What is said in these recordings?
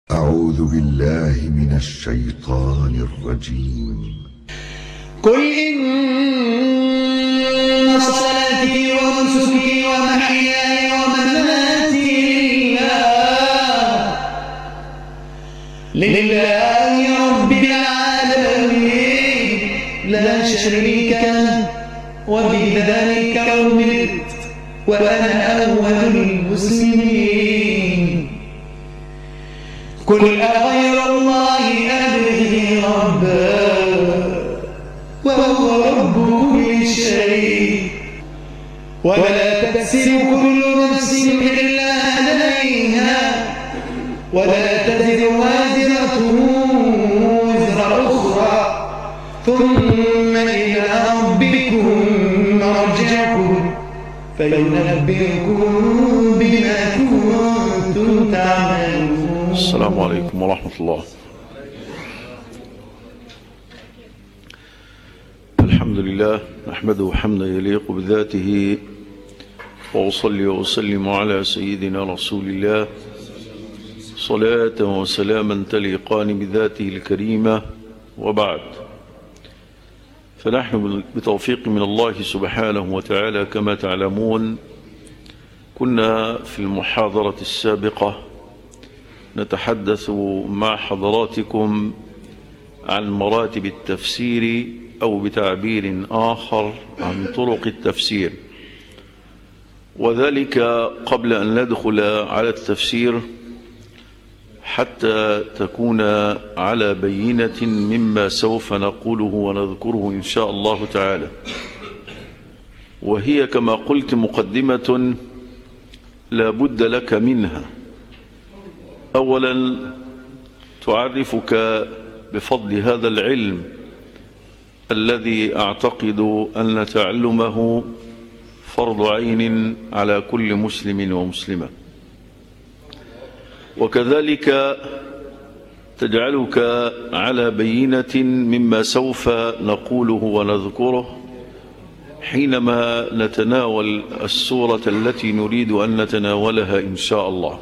أعوذ بالله من الشيطان الرجيم قل إن صلاتي ونسكي ومحياي ومماتي لله لله رب العالمين لا شريك له وبذلك أمرت وأنا أول المسلمين قل أغير الله أبغي ربا وهو رب كل شيء ولا تكسب كل نفس إلا عليها ولا تزر وازرة وزر أخرى ثم إلى ربكم مرجعكم فينبئكم بما كنتم تعملون السلام عليكم ورحمة الله الحمد لله نحمده حمدا يليق بذاته وأصلي وأسلم على سيدنا رسول الله صلاة وسلاما تليقان بذاته الكريمة وبعد فنحن بتوفيق من الله سبحانه وتعالى كما تعلمون كنا في المحاضرة السابقة نتحدث مع حضراتكم عن مراتب التفسير أو بتعبير آخر عن طرق التفسير وذلك قبل أن ندخل على التفسير حتى تكون على بينة مما سوف نقوله ونذكره إن شاء الله تعالى وهي كما قلت مقدمة لا بد لك منها أولا تعرفك بفضل هذا العلم الذي أعتقد أن تعلمه فرض عين على كل مسلم ومسلمة وكذلك تجعلك على بينة مما سوف نقوله ونذكره حينما نتناول السورة التي نريد أن نتناولها إن شاء الله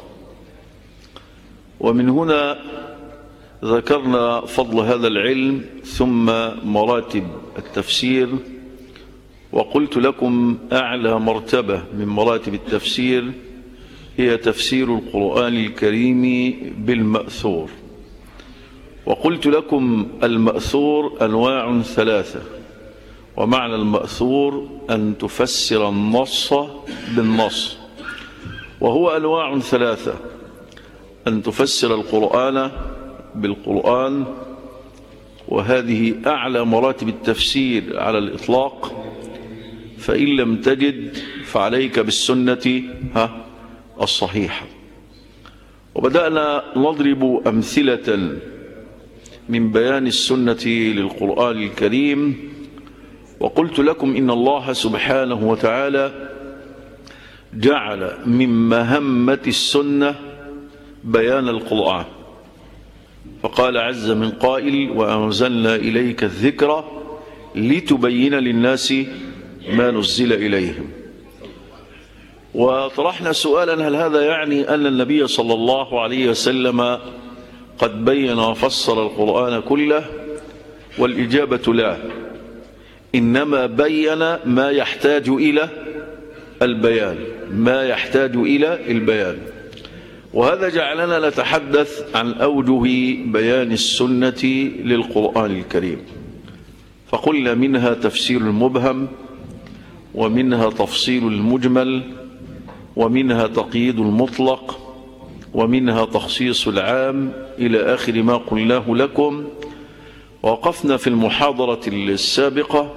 ومن هنا ذكرنا فضل هذا العلم ثم مراتب التفسير وقلت لكم أعلى مرتبة من مراتب التفسير هي تفسير القرآن الكريم بالمأثور وقلت لكم المأثور أنواع ثلاثة ومعنى المأثور أن تفسر النص بالنص وهو أنواع ثلاثة أن تفسر القرآن بالقرآن وهذه أعلى مراتب التفسير على الإطلاق فإن لم تجد فعليك بالسنة ها الصحيحة وبدأنا نضرب أمثلة من بيان السنة للقرآن الكريم وقلت لكم إن الله سبحانه وتعالى جعل من مهمة السنة بيان القرآن فقال عز من قائل وأنزلنا إليك الذكر لتبين للناس ما نزل إليهم وطرحنا سؤالا هل هذا يعني أن النبي صلى الله عليه وسلم قد بين وفسر القرآن كله والإجابة لا إنما بين ما يحتاج إلى البيان ما يحتاج إلى البيان وهذا جعلنا نتحدث عن أوجه بيان السنة للقرآن الكريم فقلنا منها تفسير المبهم ومنها تفصيل المجمل ومنها تقييد المطلق ومنها تخصيص العام إلى آخر ما قلناه لكم وقفنا في المحاضرة السابقة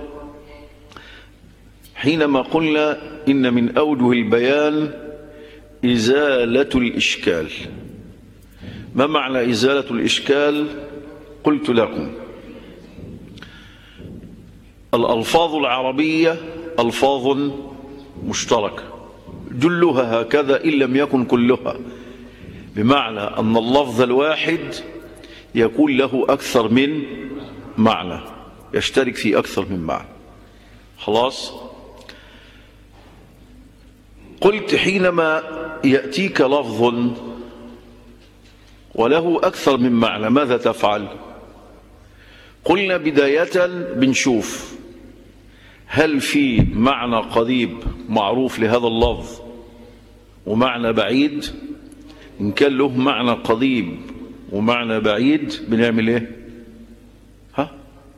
حينما قلنا إن من أوجه البيان إزالة الإشكال ما معنى إزالة الإشكال قلت لكم الألفاظ العربية ألفاظ مشتركة جلها هكذا إن لم يكن كلها بمعنى أن اللفظ الواحد يكون له أكثر من معنى يشترك في أكثر من معنى خلاص قلت حينما يأتيك لفظ وله أكثر من معنى ماذا تفعل قلنا بداية بنشوف هل في معنى قريب معروف لهذا اللفظ ومعنى بعيد إن كان له معنى قريب ومعنى بعيد بنعمل ايه ها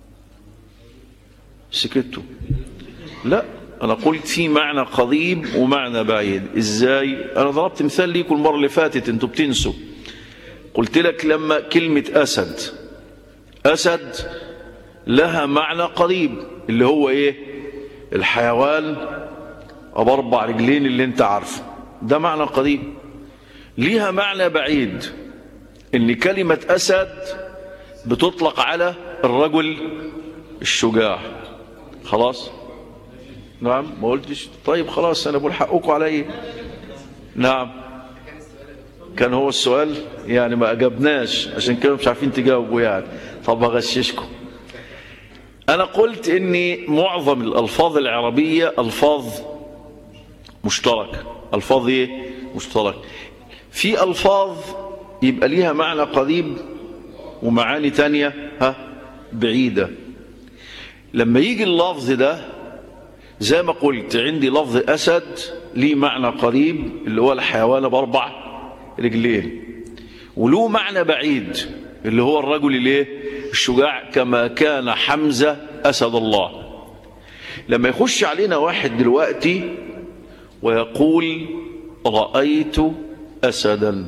سكتوا لا انا قلت في معنى قريب ومعنى بعيد ازاي انا ضربت مثال ليكم المره اللي فاتت انتوا بتنسوا قلت لك لما كلمه اسد اسد لها معنى قريب اللي هو ايه الحيوان ابو اربع رجلين اللي انت عارفه ده معنى قريب ليها معنى بعيد ان كلمة اسد بتطلق على الرجل الشجاع خلاص نعم ما قلتش طيب خلاص انا بقول حقكم علي نعم كان هو السؤال يعني ما اجبناش عشان كده مش عارفين تجاوبوا يعني طب اغششكم انا قلت ان معظم الالفاظ العربية الفاظ مشتركة الفاظ ايه مشترك في الفاظ يبقى ليها معنى قريب ومعاني تانية ها بعيدة لما يجي اللفظ ده زي ما قلت عندي لفظ أسد ليه معنى قريب اللي هو الحيوان بأربع رجلين وله معنى بعيد اللي هو الرجل الايه الشجاع كما كان حمزة أسد الله لما يخش علينا واحد دلوقتي ويقول رأيت أسدا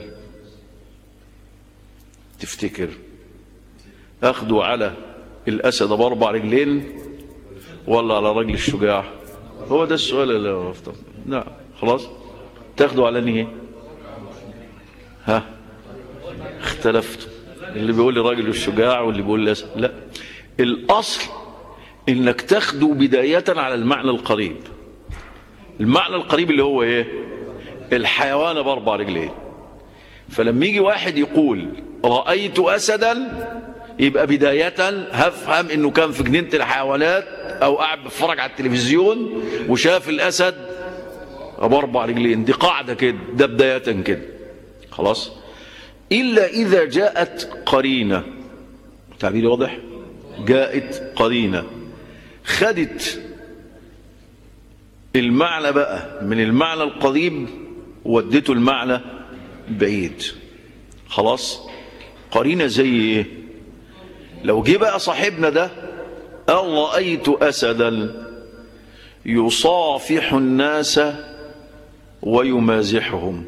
تفتكر أخذوا على الأسد بأربع رجلين ولا على رجل الشجاع هو ده السؤال اللي أفتح نعم خلاص تاخدوا على نيه ها اختلفتوا اللي بيقول لي راجل الشجاع واللي بيقول لي أسد لا الأصل إنك تاخده بداية على المعنى القريب المعنى القريب اللي هو ايه الحيوان باربع رجلين فلما يجي واحد يقول رأيت أسدا يبقى بداية هفهم انه كان في جنينة الحيوانات او قاعد بيتفرج على التلفزيون وشاف الاسد باربع رجلين دي قاعدة كده ده بداية كده خلاص الا اذا جاءت قرينة تعبيري واضح جاءت قرينة خدت المعنى بقى من المعنى القريب ودته المعنى بعيد خلاص قرينة زي ايه لو جه بقى صاحبنا ده قال رأيت أسدا يصافح الناس ويمازحهم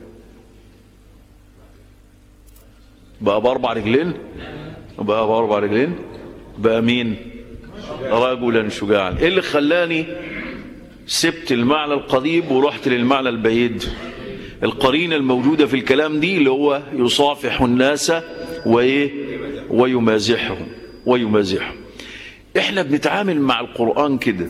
بقى بأربع رجلين بقى بأربع رجلين بقى مين رجلا شجاعا ايه اللي خلاني سبت المعنى القريب ورحت للمعنى البعيد القرينة الموجودة في الكلام دي اللي هو يصافح الناس وإيه ويمازحهم ويمازحهم احنا بنتعامل مع القرآن كده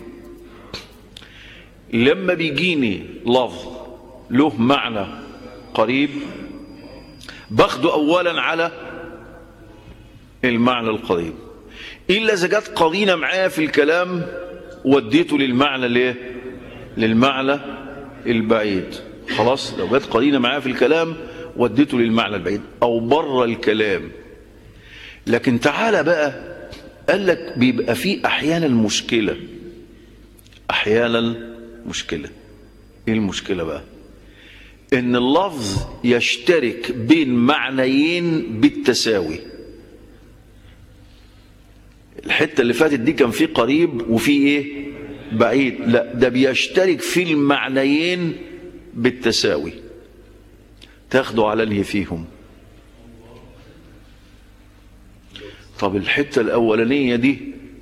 لما بيجيني لفظ له معنى قريب باخده أولا على المعنى القريب إلا إذا جت قرينة معايا في الكلام وديته للمعنى ليه للمعنى البعيد خلاص لو جت قرينة معايا في الكلام وديته للمعنى البعيد أو بره الكلام لكن تعالى بقى قال لك بيبقى في أحيانا مشكلة أحيانا مشكلة إيه المشكلة بقى إن اللفظ يشترك بين معنيين بالتساوي الحتة اللي فاتت دي كان في قريب وفي إيه بعيد لا ده بيشترك في المعنيين بالتساوي تاخدوا على اللي فيهم طب الحتة الأولانية دي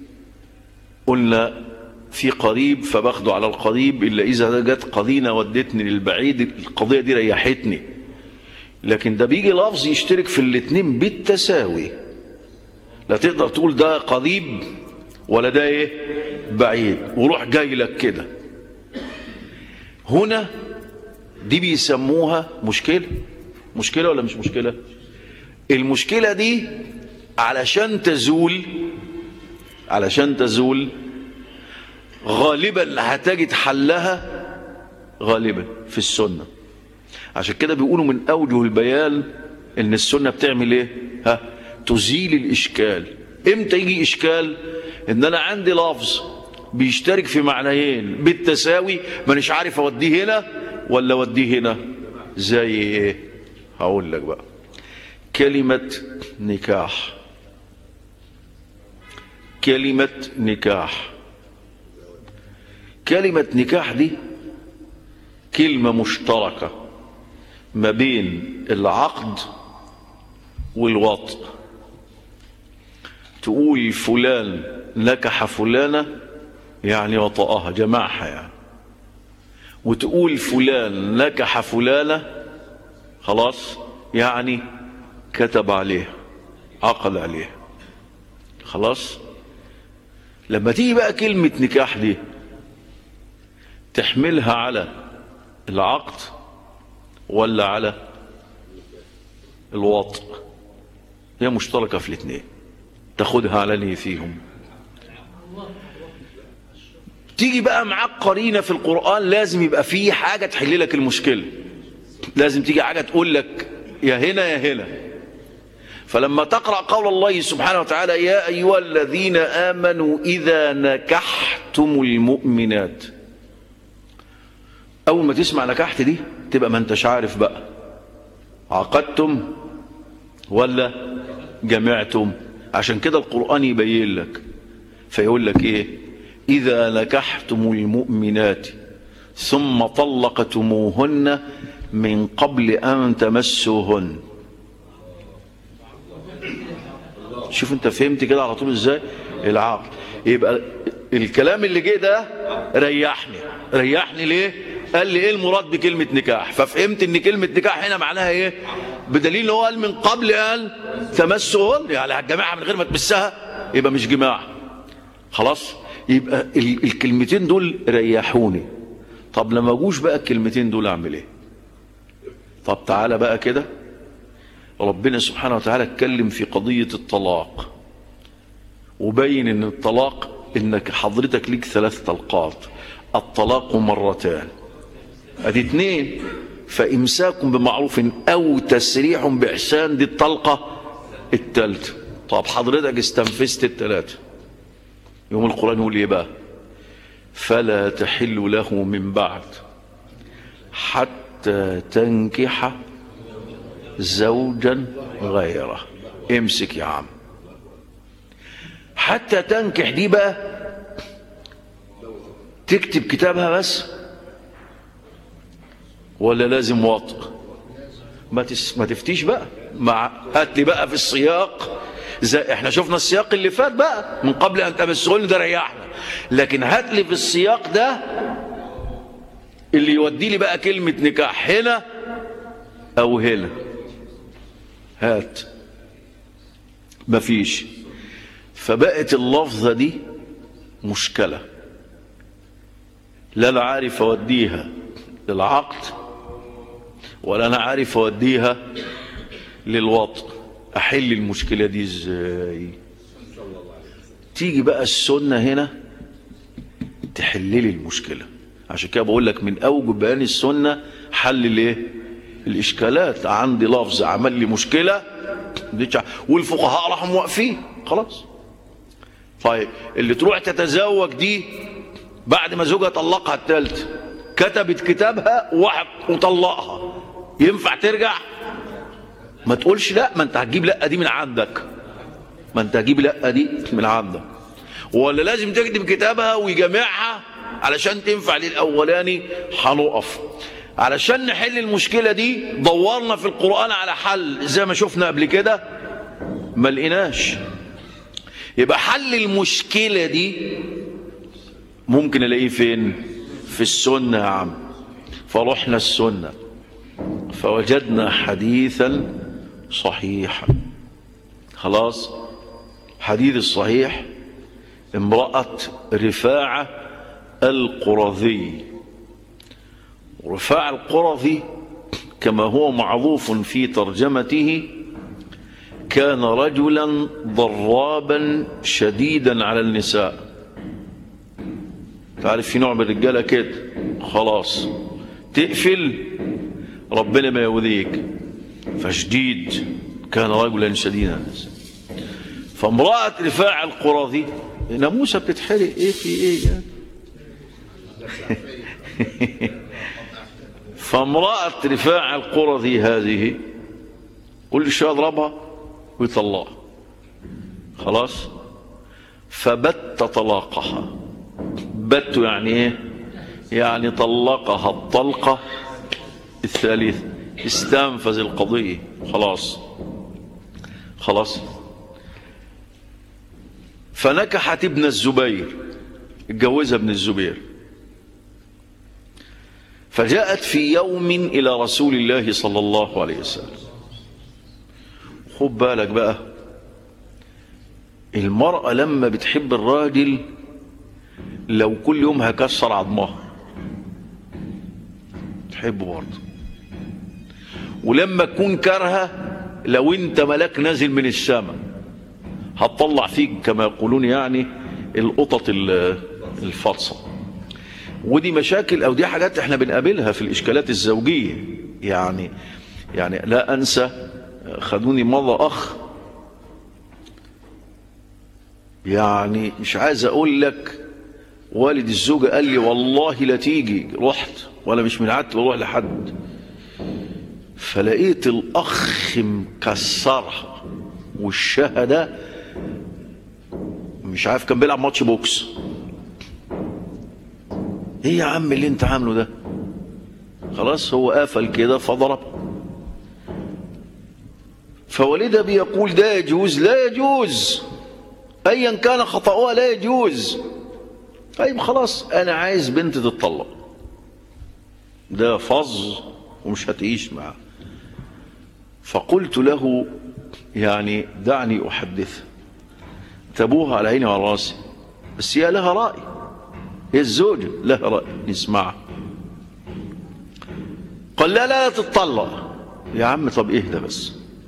قلنا في قريب فباخده على القريب إلا إذا جت قضينة ودتني للبعيد القضية دي ريحتني لكن ده بيجي لفظ يشترك في الاتنين بالتساوي لا تقدر تقول ده قريب ولا ده ايه بعيد وروح جاي لك كده هنا دي بيسموها مشكلة مشكلة ولا مش مشكلة المشكلة دي علشان تزول علشان تزول غالبا هتجد حلها غالبا في السنة عشان كده بيقولوا من أوجه البيان ان السنة بتعمل ايه ها تزيل الاشكال امتى يجي اشكال ان انا عندي لفظ بيشترك في معنيين بالتساوي مانيش عارف اوديه هنا ولا اوديه هنا زي ايه هقول لك بقى كلمة نكاح كلمة نكاح كلمة نكاح دي كلمة مشتركة ما بين العقد والوطء تقول فلان نكح فلانة يعني وطأها جماعها يعني وتقول فلان نكح فلانة خلاص يعني كتب عليه عقد عليه خلاص لما تيجي بقى كلمة نكاح دي تحملها على العقد ولا على الوطء هي مشتركة في الاثنين تاخدها على نية فيهم تيجي بقى معاك قرينة في القرآن لازم يبقى فيه حاجة تحل لك المشكلة لازم تيجي حاجة تقول لك يا هنا يا هنا فلما تقرأ قول الله سبحانه وتعالى يا أيها الذين آمنوا إذا نكحتم المؤمنات أول ما تسمع نكحت دي تبقى ما انتش عارف بقى عقدتم ولا جمعتم عشان كده القرآن يبين لك فيقول لك ايه إذا نكحتم المؤمنات ثم طلقتموهن من قبل أن تمسوهن شوف انت فهمت كده على طول ازاي العقل يبقى الكلام اللي جه ده ريحني ريحني ليه قال لي ايه المراد بكلمة نكاح ففهمت ان كلمة نكاح هنا معناها ايه بدليل ان هو قال من قبل قال تمسهن يعني هتجمعها من غير ما تمسها يبقى مش جماع خلاص يبقى ال- الكلمتين دول ريحوني طب لما جوش بقى الكلمتين دول اعمل ايه طب تعالى بقى كده ربنا سبحانه وتعالى اتكلم في قضية الطلاق وبين ان الطلاق انك حضرتك ليك ثلاث طلقات الطلاق مرتان ادي اتنين فامساك بمعروف او تسريح باحسان دي الطلقة التالتة طب حضرتك استنفذت التلاتة يوم القرآن يقول ايه بقى فلا تحل له من بعد حتى تنكح زوجا غيره امسك يا عم حتى تنكح دي بقى تكتب كتابها بس ولا لازم وطء ما, تس ما تفتيش بقى مع هات لي بقى في السياق زي احنا شفنا السياق اللي فات بقى من قبل ان تمسهن ده ريحنا لكن هات لي في السياق ده اللي يودي لي بقى كلمة نكاح هنا او هنا هات مفيش فبقت اللفظة دي مشكلة لا انا عارف اوديها للعقد ولا انا عارف اوديها للوطء احل المشكلة دي ازاي تيجي بقى السنة هنا تحل لي المشكلة عشان كده بقول لك من اوجب بيان السنة حل الايه الاشكالات عندي لفظ عمل لي مشكلة والفقهاء راحوا موقفين خلاص طيب اللي تروح تتزوج دي بعد ما زوجها طلقها الثالث كتبت كتابها واحد وطلقها ينفع ترجع ما تقولش لا ما انت هتجيب لا دي من عندك ما انت هتجيب لا دي من عندك ولا لازم تكتب كتابها ويجمعها علشان تنفع للاولاني هنقف علشان نحل المشكله دي دورنا في القران على حل زي ما شفنا قبل كده ما لقيناش يبقى حل المشكله دي ممكن الاقيه فين في السنه يا عم فرحنا السنه فوجدنا حديثا صحيحا خلاص حديث الصحيح امرأة رفاعة القرظي رفاعة القرظي كما هو معروف في ترجمته كان رجلا ضرابا شديدا على النساء تعرف في نوع من الرجاله كده خلاص تقفل ربنا ما يوديك فشديد كان رجلا شديدا فامرأة رفاع القرظي ناموسة بتتحرق ايه في ايه يعني فامرأة رفاع القرظي هذه كل شوية اضربها ويطلقها خلاص فبت طلاقها بت يعني ايه يعني طلقها الطلقة الثالثة استنفذ القضية خلاص خلاص فنكحت ابن الزبير اتجوزها ابن الزبير فجاءت في يوم إلى رسول الله صلى الله عليه وسلم خد بالك بقى المرأة لما بتحب الراجل لو كل يوم هكسر عظمها تحبه برضه ولما تكون كارهه لو انت ملاك نازل من السماء هتطلع فيك كما يقولون يعني القطط ال- الفاطسه ودي مشاكل او دي حاجات احنا بنقابلها في الاشكالات الزوجيه يعني يعني لا انسى خدوني مره اخ يعني مش عايز اقول لك والد الزوجه قال لي والله لا تيجي رحت ولا مش من عادتي بروح لحد فلقيت الاخ مكسرها والشها ده مش عارف كان بيلعب ماتش بوكس ايه يا عم اللي انت عامله ده خلاص هو قفل كده فضرب فوالدها بيقول ده يجوز لا يجوز ايا كان خطأها لا يجوز طيب خلاص انا عايز بنت تتطلق ده فظ ومش هتعيش معاه فقلت له يعني دعني احدث تبوها على عيني وعلى راسي بس هي لها راي هي الزوجه لها راي نسمعها قال لا لا تتطلق يا عم طب اهدى بس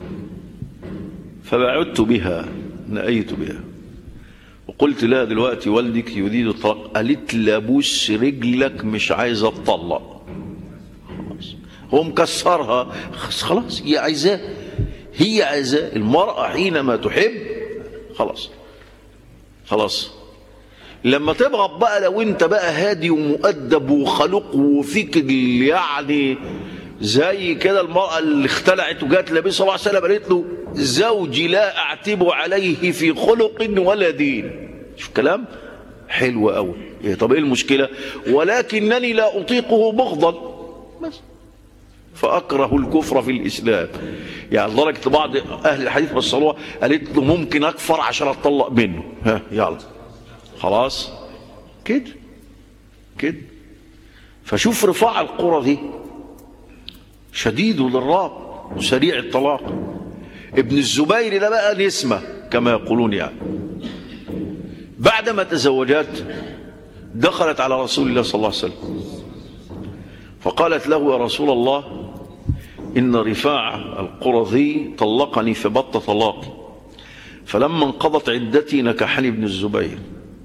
فبعدت بها نأيت بها وقلت لها دلوقتي والدك يريد الطلاق قالت لي ابوس رجلك مش عايز اتطلق خلاص هو مكسرها خلاص هي عايزاه هي عايزاه المرأة حينما تحب خلاص خلاص لما تبغض بقى لو انت بقى هادي ومؤدب وخلوق وفيك ال- يعني زي كده المرأة اللي اختلعت وجات للنبي صلى الله عليه وسلم قالت له زوجي لا أعتب عليه في خلق ولا دين شوف كلام حلو قوي إيه طب ايه المشكلة ولكنني لا أطيقه بغضا بس فأكره الكفر في الإسلام يعني لدرجة بعض أهل الحديث بصلوها قالت له ممكن أكفر عشان أتطلق منه ها يلا خلاص كده كده فشوف رفاع القرى دي شديد للراب وسريع الطلاق ابن الزبير ده بقى نسمة كما يقولون يعني بعدما تزوجت دخلت على رسول الله صلى الله عليه وسلم فقالت له يا رسول الله إن رفاع القرظي طلقني فبط طلاقي فلما انقضت عدتي نكحني ابن الزبير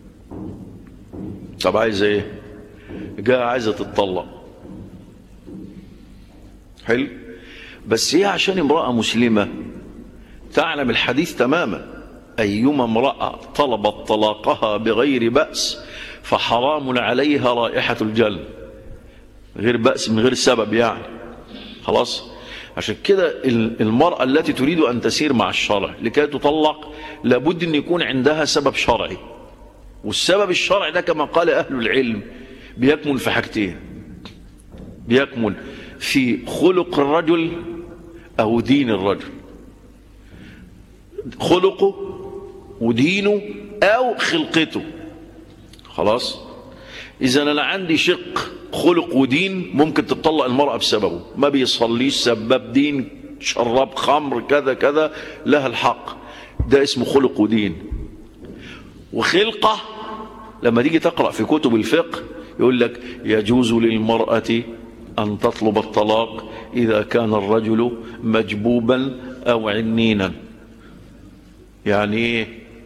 طب عايزه ايه جاء عايزه تتطلق حلو بس هي عشان امرأة مسلمة تعلم الحديث تماما أيما امرأة طلبت طلاقها بغير بأس فحرام عليها رائحة الجنة غير بأس من غير سبب يعني خلاص عشان كده ال- المرأة التي تريد أن تسير مع الشرع لكي تطلق لابد أن يكون عندها سبب شرعي والسبب الشرعي ده كما قال أهل العلم بيكمن في حاجتين بيكمن في خلق الرجل أو دين الرجل خلقه ودينه أو خلقته خلاص إذا أنا عندي شق خلق ودين ممكن تطلق المرأة بسببه ما بيصليش سبب دين شرب خمر كذا كذا لها الحق ده اسمه خلق ودين وخلقة لما تيجي تقرأ في كتب الفقه يقول لك يجوز للمرأة أن تطلب الطلاق إذا كان الرجل مجبوبا أو عنينا يعني إيه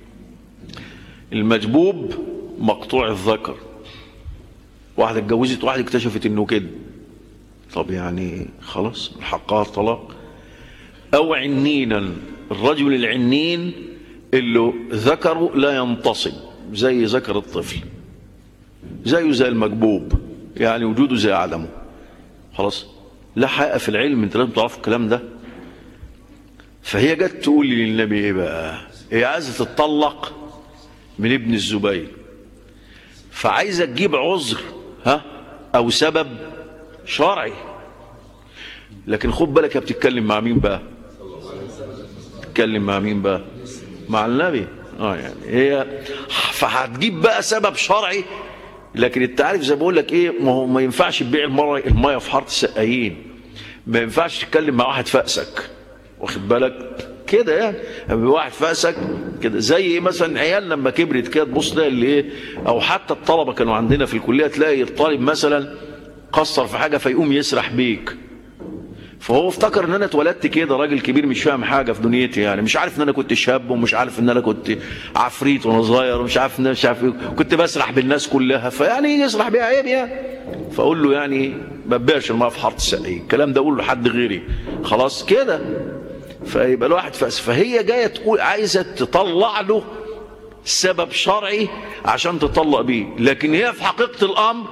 المجبوب مقطوع الذكر واحدة اتجوزت واحدة اكتشفت انه كده طب يعني خلاص من حقها الطلاق أو عنينا الرجل العنين اللي ذكره لا ينتصب زي ذكر الطفل زيه زي المكبوب يعني وجوده زي عدمه خلاص لا حق في العلم انت لازم تعرف الكلام ده فهي جت تقول لي للنبي ايه بقى هي عايزه تتطلق من ابن الزبير فعايزه تجيب عذر ها او سبب شرعي لكن خد بالك هي بتتكلم مع مين بقى تتكلم مع مين بقى مع النبي اه يعني هي فهتجيب بقى سبب شرعي لكن انت عارف زي بقول لك ايه ما هو ما ينفعش تبيع المره الميه في حاره السقايين ما ينفعش تتكلم مع واحد فاسك واخد بالك كده يعني لما واحد فاسك كده زي ايه مثلا عيال لما كبرت كده تبص تلاقي اللي ايه او حتى الطلبه كانوا عندنا في الكليه تلاقي الطالب مثلا قصر في حاجه فيقوم يسرح بيك فهو افتكر ان انا اتولدت كده راجل كبير مش فاهم حاجه في دنيتي يعني مش عارف ان انا كنت شاب ومش عارف ان انا كنت عفريت وانا صغير ومش عارف ان انا مش عارف ايه كنت بسرح بالناس كلها فيعني يجي يسرح بيها عيب يعني فاقول له يعني ما تبيعش الميه في حاره السقي الكلام ده اقول له حد غيري خلاص كده فيبقى الواحد فاس فهي جايه تقول عايزه تطلع له سبب شرعي عشان تطلق بيه لكن هي في حقيقه الامر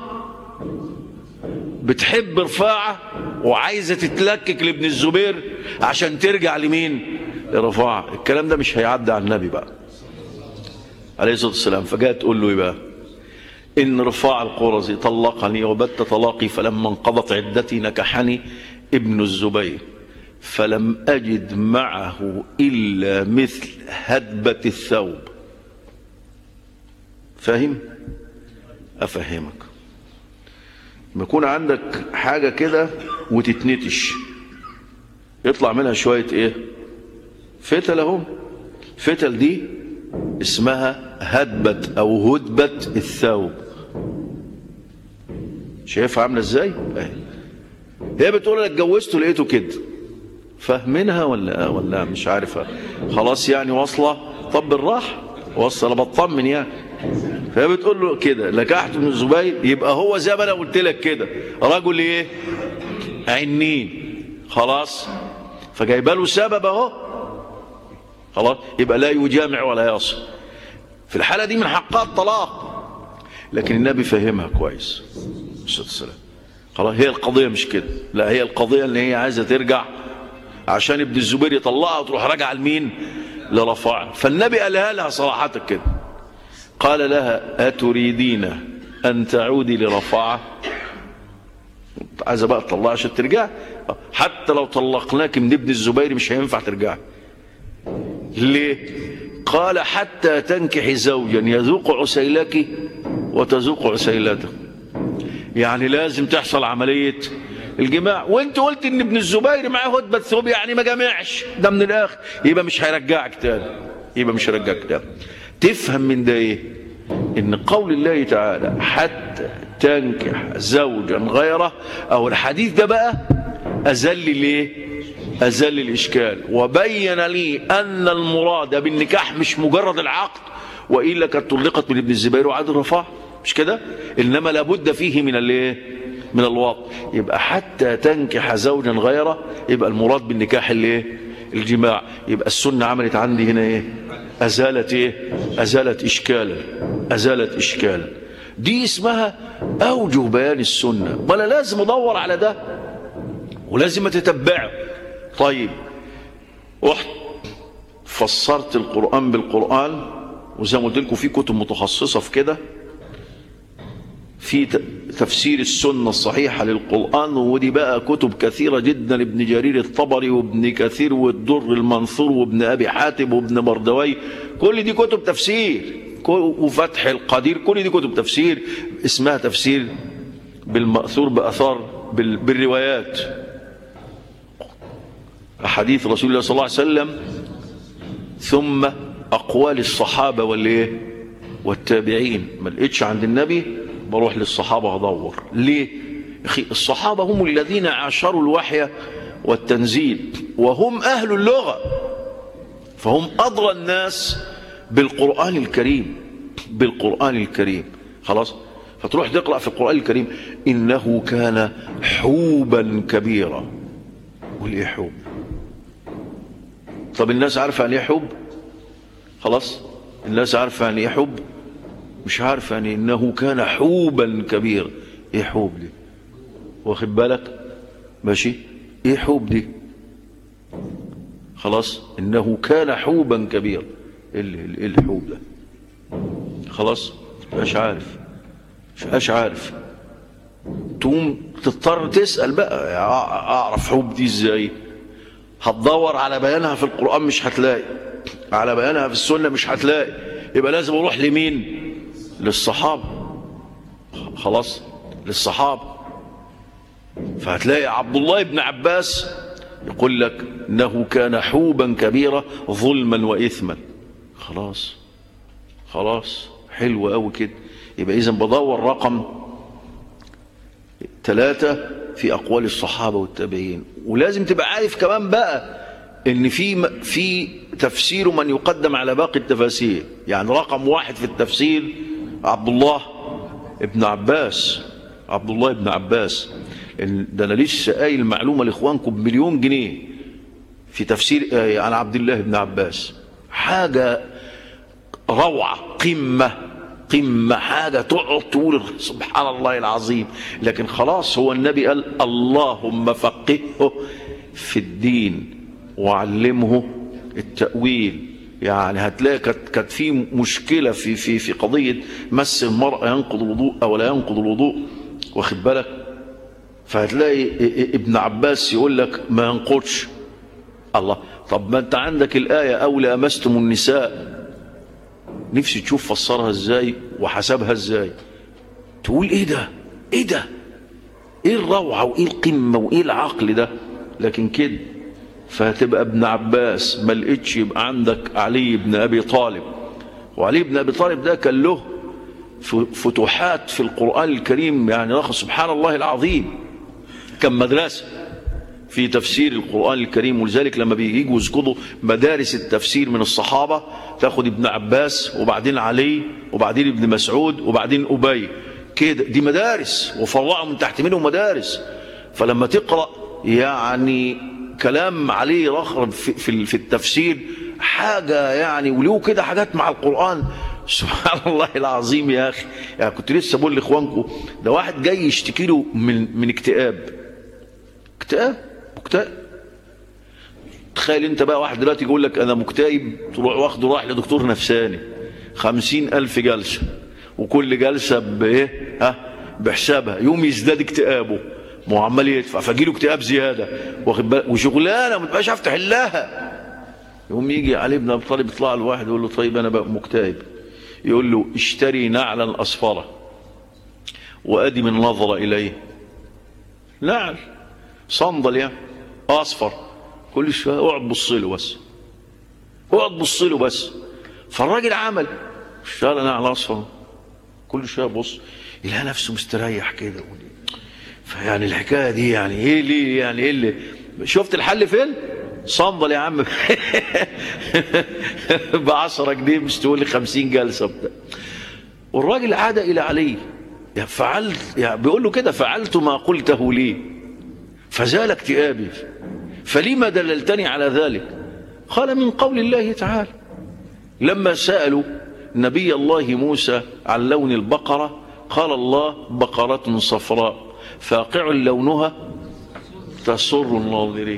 بتحب رفاعة وعايزة تتلكك لابن الزبير عشان ترجع لمين لرفاعة الكلام ده مش هيعدي على النبي بقى عليه الصلاة والسلام فجاء تقول له ايه بقى إن رفاع القرزي طلقني وبت طلاقي فلما انقضت عدتي نكحني ابن الزبير فلم أجد معه إلا مثل هدبة الثوب فاهم أفهمك لما يكون عندك حاجة كده وتتنتش يطلع منها شوية ايه فتل اهو فتل دي اسمها هدبة او هدبة الثوب شايفها عاملة ازاي اهي هي بتقول انا اتجوزته لقيته كده فاهمينها ولا ولا مش عارفها خلاص يعني واصله طب بالراحه واصله انا بطمن يعني فهي بتقول له كده لكحت من الزبير يبقى هو زي ما انا قلت لك كده رجل ايه عنين خلاص فجايبه له سبب اهو خلاص يبقى لا يجامع ولا يصل في الحاله دي من حقها الطلاق لكن النبي فهمها كويس الصلاه والسلام خلاص هي القضيه مش كده لا هي القضيه ان هي عايزه ترجع عشان ابن الزبير يطلقها وتروح راجعه لمين لرفاعه فالنبي قالها لها صراحه كده قال لها أتريدين أن تعودي لرفاعة عايزة بقى تطلع عشان ترجع حتى لو طلقناك من ابن الزبير مش هينفع ترجع ليه قال حتى تنكح زوجا يذوق عسيلك وتذوق عسيلته يعني لازم تحصل عملية الجماع وانت قلت ان ابن الزبير معاه هدبة ثوب يعني ما جامعش ده من الاخر يبقى مش هيرجعك تاني يبقى مش هيرجعك تاني تفهم من ده ايه ان قول الله تعالى حتى تنكح زوجا غيره او الحديث ده بقى ازل ليه ازل الاشكال وبين لي ان المراد بالنكاح مش مجرد العقد والا كانت طلقت من ابن الزبير وعاد الرفاع مش كده انما لابد فيه من الايه من الواقع يبقى حتى تنكح زوجا غيره يبقى المراد بالنكاح الايه الجماع يبقى السنه عملت عندي هنا ايه أزالت إيه؟ أزالت إشكالا أزالت إشكالا دي اسمها أوجه بيان السنة ولا لازم أدور على ده ولازم أتتبعه طيب رحت فسرت القرآن بالقرآن وزي ما قلت لكم في كتب متخصصة في كده في تفسير السنة الصحيحة للقرآن ودي بقى كتب كثيرة جدا ابن جرير الطبري وابن كثير والدر المنثور وابن أبي حاتم وابن مردوي كل دي كتب تفسير وفتح القدير كل دي كتب تفسير اسمها تفسير بالمأثور بأثار بالروايات أحاديث رسول الله صلى الله عليه وسلم ثم أقوال الصحابة والإيه والتابعين ما لقيتش عند النبي بروح للصحابة أدور ليه أخي الصحابة هم الذين عاشروا الوحي والتنزيل وهم أهل اللغة فهم أدرى الناس بالقرآن الكريم بالقرآن الكريم خلاص فتروح تقرأ في القرآن الكريم إنه كان حوبا كبيرا قول إيه حوب طب الناس عارفة يعني ايه حب خلاص الناس عارفة يعني ايه حب مش عارفة يعني انه كان حوبا كبيرا ايه حوب دي واخد بالك ماشي ايه حوب دي خلاص انه كان حوبا كبيرا ايه ال- ايه الحوب ده خلاص مش عارف مش عارف تقوم تضطر تسأل بقى أع- اعرف حوب دي ازاي هتدور على بيانها في القرآن مش هتلاقي على بيانها في السنة مش هتلاقي يبقى لازم اروح لمين للصحابة خلاص للصحابة فهتلاقي عبد الله بن عباس يقول لك انه كان حوبا كبيرا ظلما واثما خلاص خلاص حلو قوي كده يبقى اذا بدور رقم ثلاثة في أقوال الصحابة والتابعين ولازم تبقى عارف كمان بقى إن في في تفسير من يقدم على باقي التفاسير يعني رقم واحد في التفسير عبد الله ابن عباس عبد الله ابن عباس إن ده أنا لسه قايل معلومة لإخوانكم بمليون جنيه في تفسير آه، عن عبد الله بن عباس حاجة روعة قمة قمة حاجة تقعد تقول سبحان الله العظيم لكن خلاص هو النبي قال اللهم فقهه في الدين وعلمه التأويل يعني هتلاقي كانت كانت في مشكلة في في في قضية مس المرأة ينقض الوضوء أو لا ينقض الوضوء واخد بالك فهتلاقي ابن عباس يقول لك ما ينقضش الله طب ما انت عندك الآية أو لامستم النساء نفسي تشوف فسرها ازاي وحسبها ازاي تقول ايه ده ايه ده ايه الروعة وايه القمة وايه العقل ده لكن كده فهتبقى ابن عباس ما لقيتش يبقى عندك علي بن ابي طالب وعلي بن ابي طالب ده كان له ف- فتوحات في القرآن الكريم يعني رخص سبحان الله العظيم كان مدرسة في تفسير القرآن الكريم ولذلك لما بييجوا يذكروا مدارس التفسير من الصحابة تاخد ابن عباس وبعدين علي وبعدين ابن مسعود وبعدين أبي كده دي مدارس وفرعوا من تحت منهم مدارس فلما تقرأ يعني كلام علي رخرب في, في, في التفسير حاجة يعني وليه كده حاجات مع القرآن سبحان الله العظيم يا أخي يعني كنت لسه بقول لإخوانكم ده واحد جاي يشتكي له من, من اكتئاب اكتئاب مكتئب تخيل انت بقى واحد دلوقتي يقول لك انا مكتئب تروح واخده رايح لدكتور نفساني خمسين الف جلسة وكل جلسة بايه ها بحسابها يوم يزداد اكتئابه ما هو عمال يدفع فجيله اكتئاب زيادة واخد بالك وشغلانة ما تبقاش عارف تحلها يقوم يجي علي بن ابي طالب يطلع له واحد يقول له طيب انا بقى مكتئب يقول له اشتري نعلا اصفرا وادم النظر اليه نعل صندل يعني اصفر كل شويه اقعد بص له بس اقعد بص له بس فالراجل عمل اشتغل انا على اصفر كل شويه بص يلاقي نفسه مستريح كده فيعني الحكايه دي يعني ايه ليه يعني ايه اللي شفت الحل فين؟ صندل يا عم ب 10 جنيه مش تقول لي 50 جلسه بتاع والراجل عاد الى علي يعني فعلت يعني بيقول له كده فعلت ما قلته لي فزال اكتئابي فلما دللتني على ذلك قال من قول الله تعالى لما سألوا نبي الله موسى عن لون البقرة قال الله بقرة صفراء فاقع لونها تسر الناظرين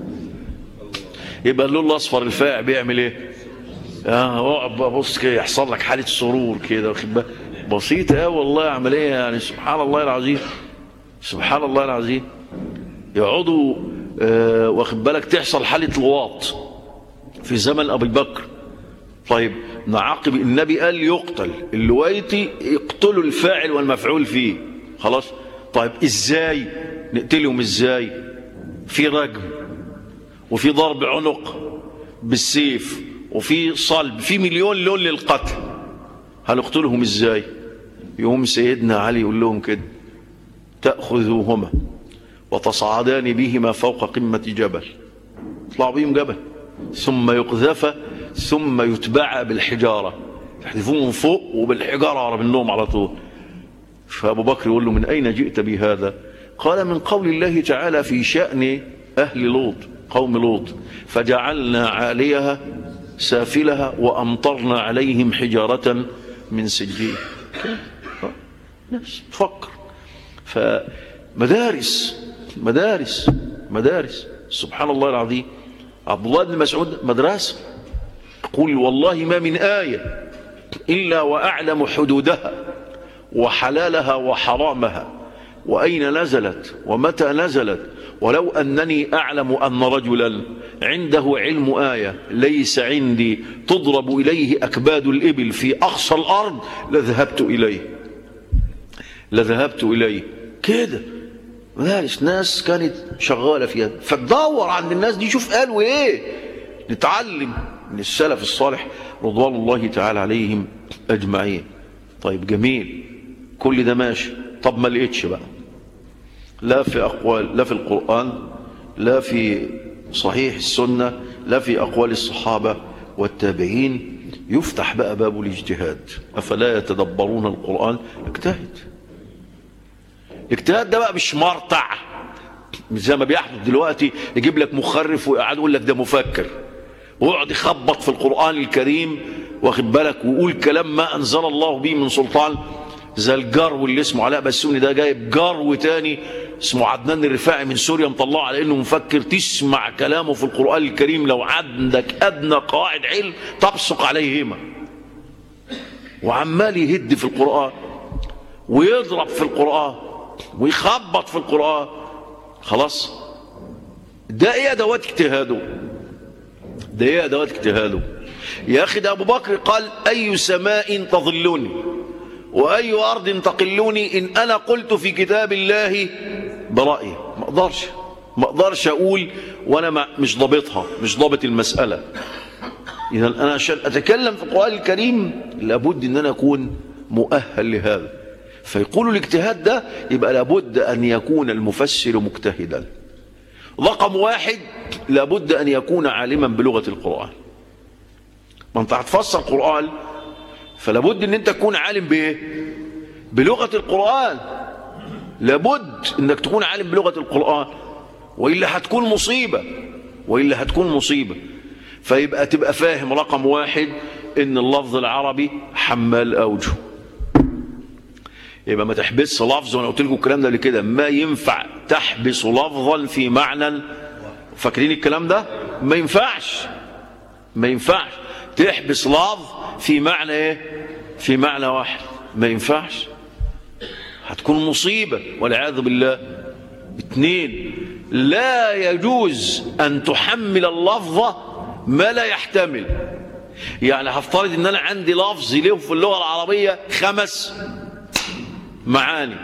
يبقى اللون الاصفر الفاقع بيعمل ايه اه اقعد بقى بص كده يحصل لك حاله سرور كده واخد بالك بسيطه قوي والله عمليه يعني سبحان الله العظيم سبحان الله العظيم يقعدوا آه واخد بالك تحصل حاله لواط في زمن ابي بكر طيب نعاقب النبي قال يقتل اللويتي يقتلوا الفاعل والمفعول فيه خلاص طيب ازاي نقتلهم ازاي في رجم وفي ضرب عنق بالسيف وفي صلب في مليون لون للقتل هنقتلهم ازاي يقوم سيدنا علي يقول لهم كده تأخذوهما وتصعدان بهما فوق قمة جبل اطلعوا بهم جبل ثم يقذف ثم يتبع بالحجارة يحذفوه من فوق وبالحجارة على منهم على طول فأبو بكر يقول له من أين جئت بهذا قال من قول الله تعالى في شأن أهل لوط قوم لوط فجعلنا عاليها سافلها وأمطرنا عليهم حجارة من سجيل ناس تفكر فمدارس مدارس مدارس سبحان الله العظيم عبد الله بن مسعود مدرسة يقول والله ما من آية إلا وأعلم حدودها وحلالها وحرامها وأين نزلت ومتى نزلت ولو أنني أعلم أن رجلا عنده علم آية ليس عندي تضرب إليه أكباد الإبل في أقصى الأرض لذهبت إليه لذهبت إليه كده مدارس ناس كانت شغالة فيها فتدور عند الناس دي شوف قالوا إيه نتعلم من السلف الصالح رضوان الله تعالى عليهم أجمعين طيب جميل كل ده ماشي طب ما لقيتش بقى لا في أقوال لا في القرآن لا في صحيح السنة لا في أقوال الصحابة والتابعين يفتح بقى باب الاجتهاد أفلا يتدبرون القرآن اجتهد الاجتهاد ده بقى مش مرتع مش زي ما بيحدث دلوقتي يجيب لك مخرف ويقعد يقول لك ده مفكر ويقعد يخبط في القرآن الكريم واخد بالك ويقول كلام ما أنزل الله به من سلطان زي الجرو اللي اسمه علاء بسوني ده جايب جرو تاني اسمه عدنان الرفاعي من سوريا مطلعه على انه مفكر تسمع كلامه في القرآن الكريم لو عندك ادنى قواعد علم تبصق عليهما وعمال يهد في القرآن ويضرب في القرآن ويخبط في القرآن خلاص ده ايه ادوات اجتهاده ده ايه ادوات اجتهاده يا اخي ده ابو بكر قال اي سماء تظلني واي ارض تقلني ان انا قلت في كتاب الله برايي ما اقدرش ما اقدرش اقول وانا ما مش ضابطها مش ضابط المساله اذا انا عشان اتكلم في القران الكريم لابد ان انا اكون مؤهل لهذا فيقول الاجتهاد ده يبقى لابد ان يكون المفسر مجتهدا رقم واحد لابد ان يكون عالما بلغه القران ما انت هتفسر قران فلابد ان انت تكون عالم بايه بلغه القران لابد انك تكون عالم بلغه القران والا هتكون مصيبه والا هتكون مصيبه فيبقى تبقى فاهم رقم واحد ان اللفظ العربي حمال اوجه يبقى ما تحبسش لفظ وانا قلت لكم الكلام ده قبل كده ما ينفع تحبس لفظا في معنى فاكرين الكلام ده ما ينفعش ما ينفعش تحبس لفظ في معنى ايه في معنى واحد ما ينفعش هتكون مصيبة والعياذ بالله اثنين لا يجوز أن تحمل اللفظ ما لا يحتمل يعني هفترض ان انا عندي لفظ له في اللغة العربية خمس معاني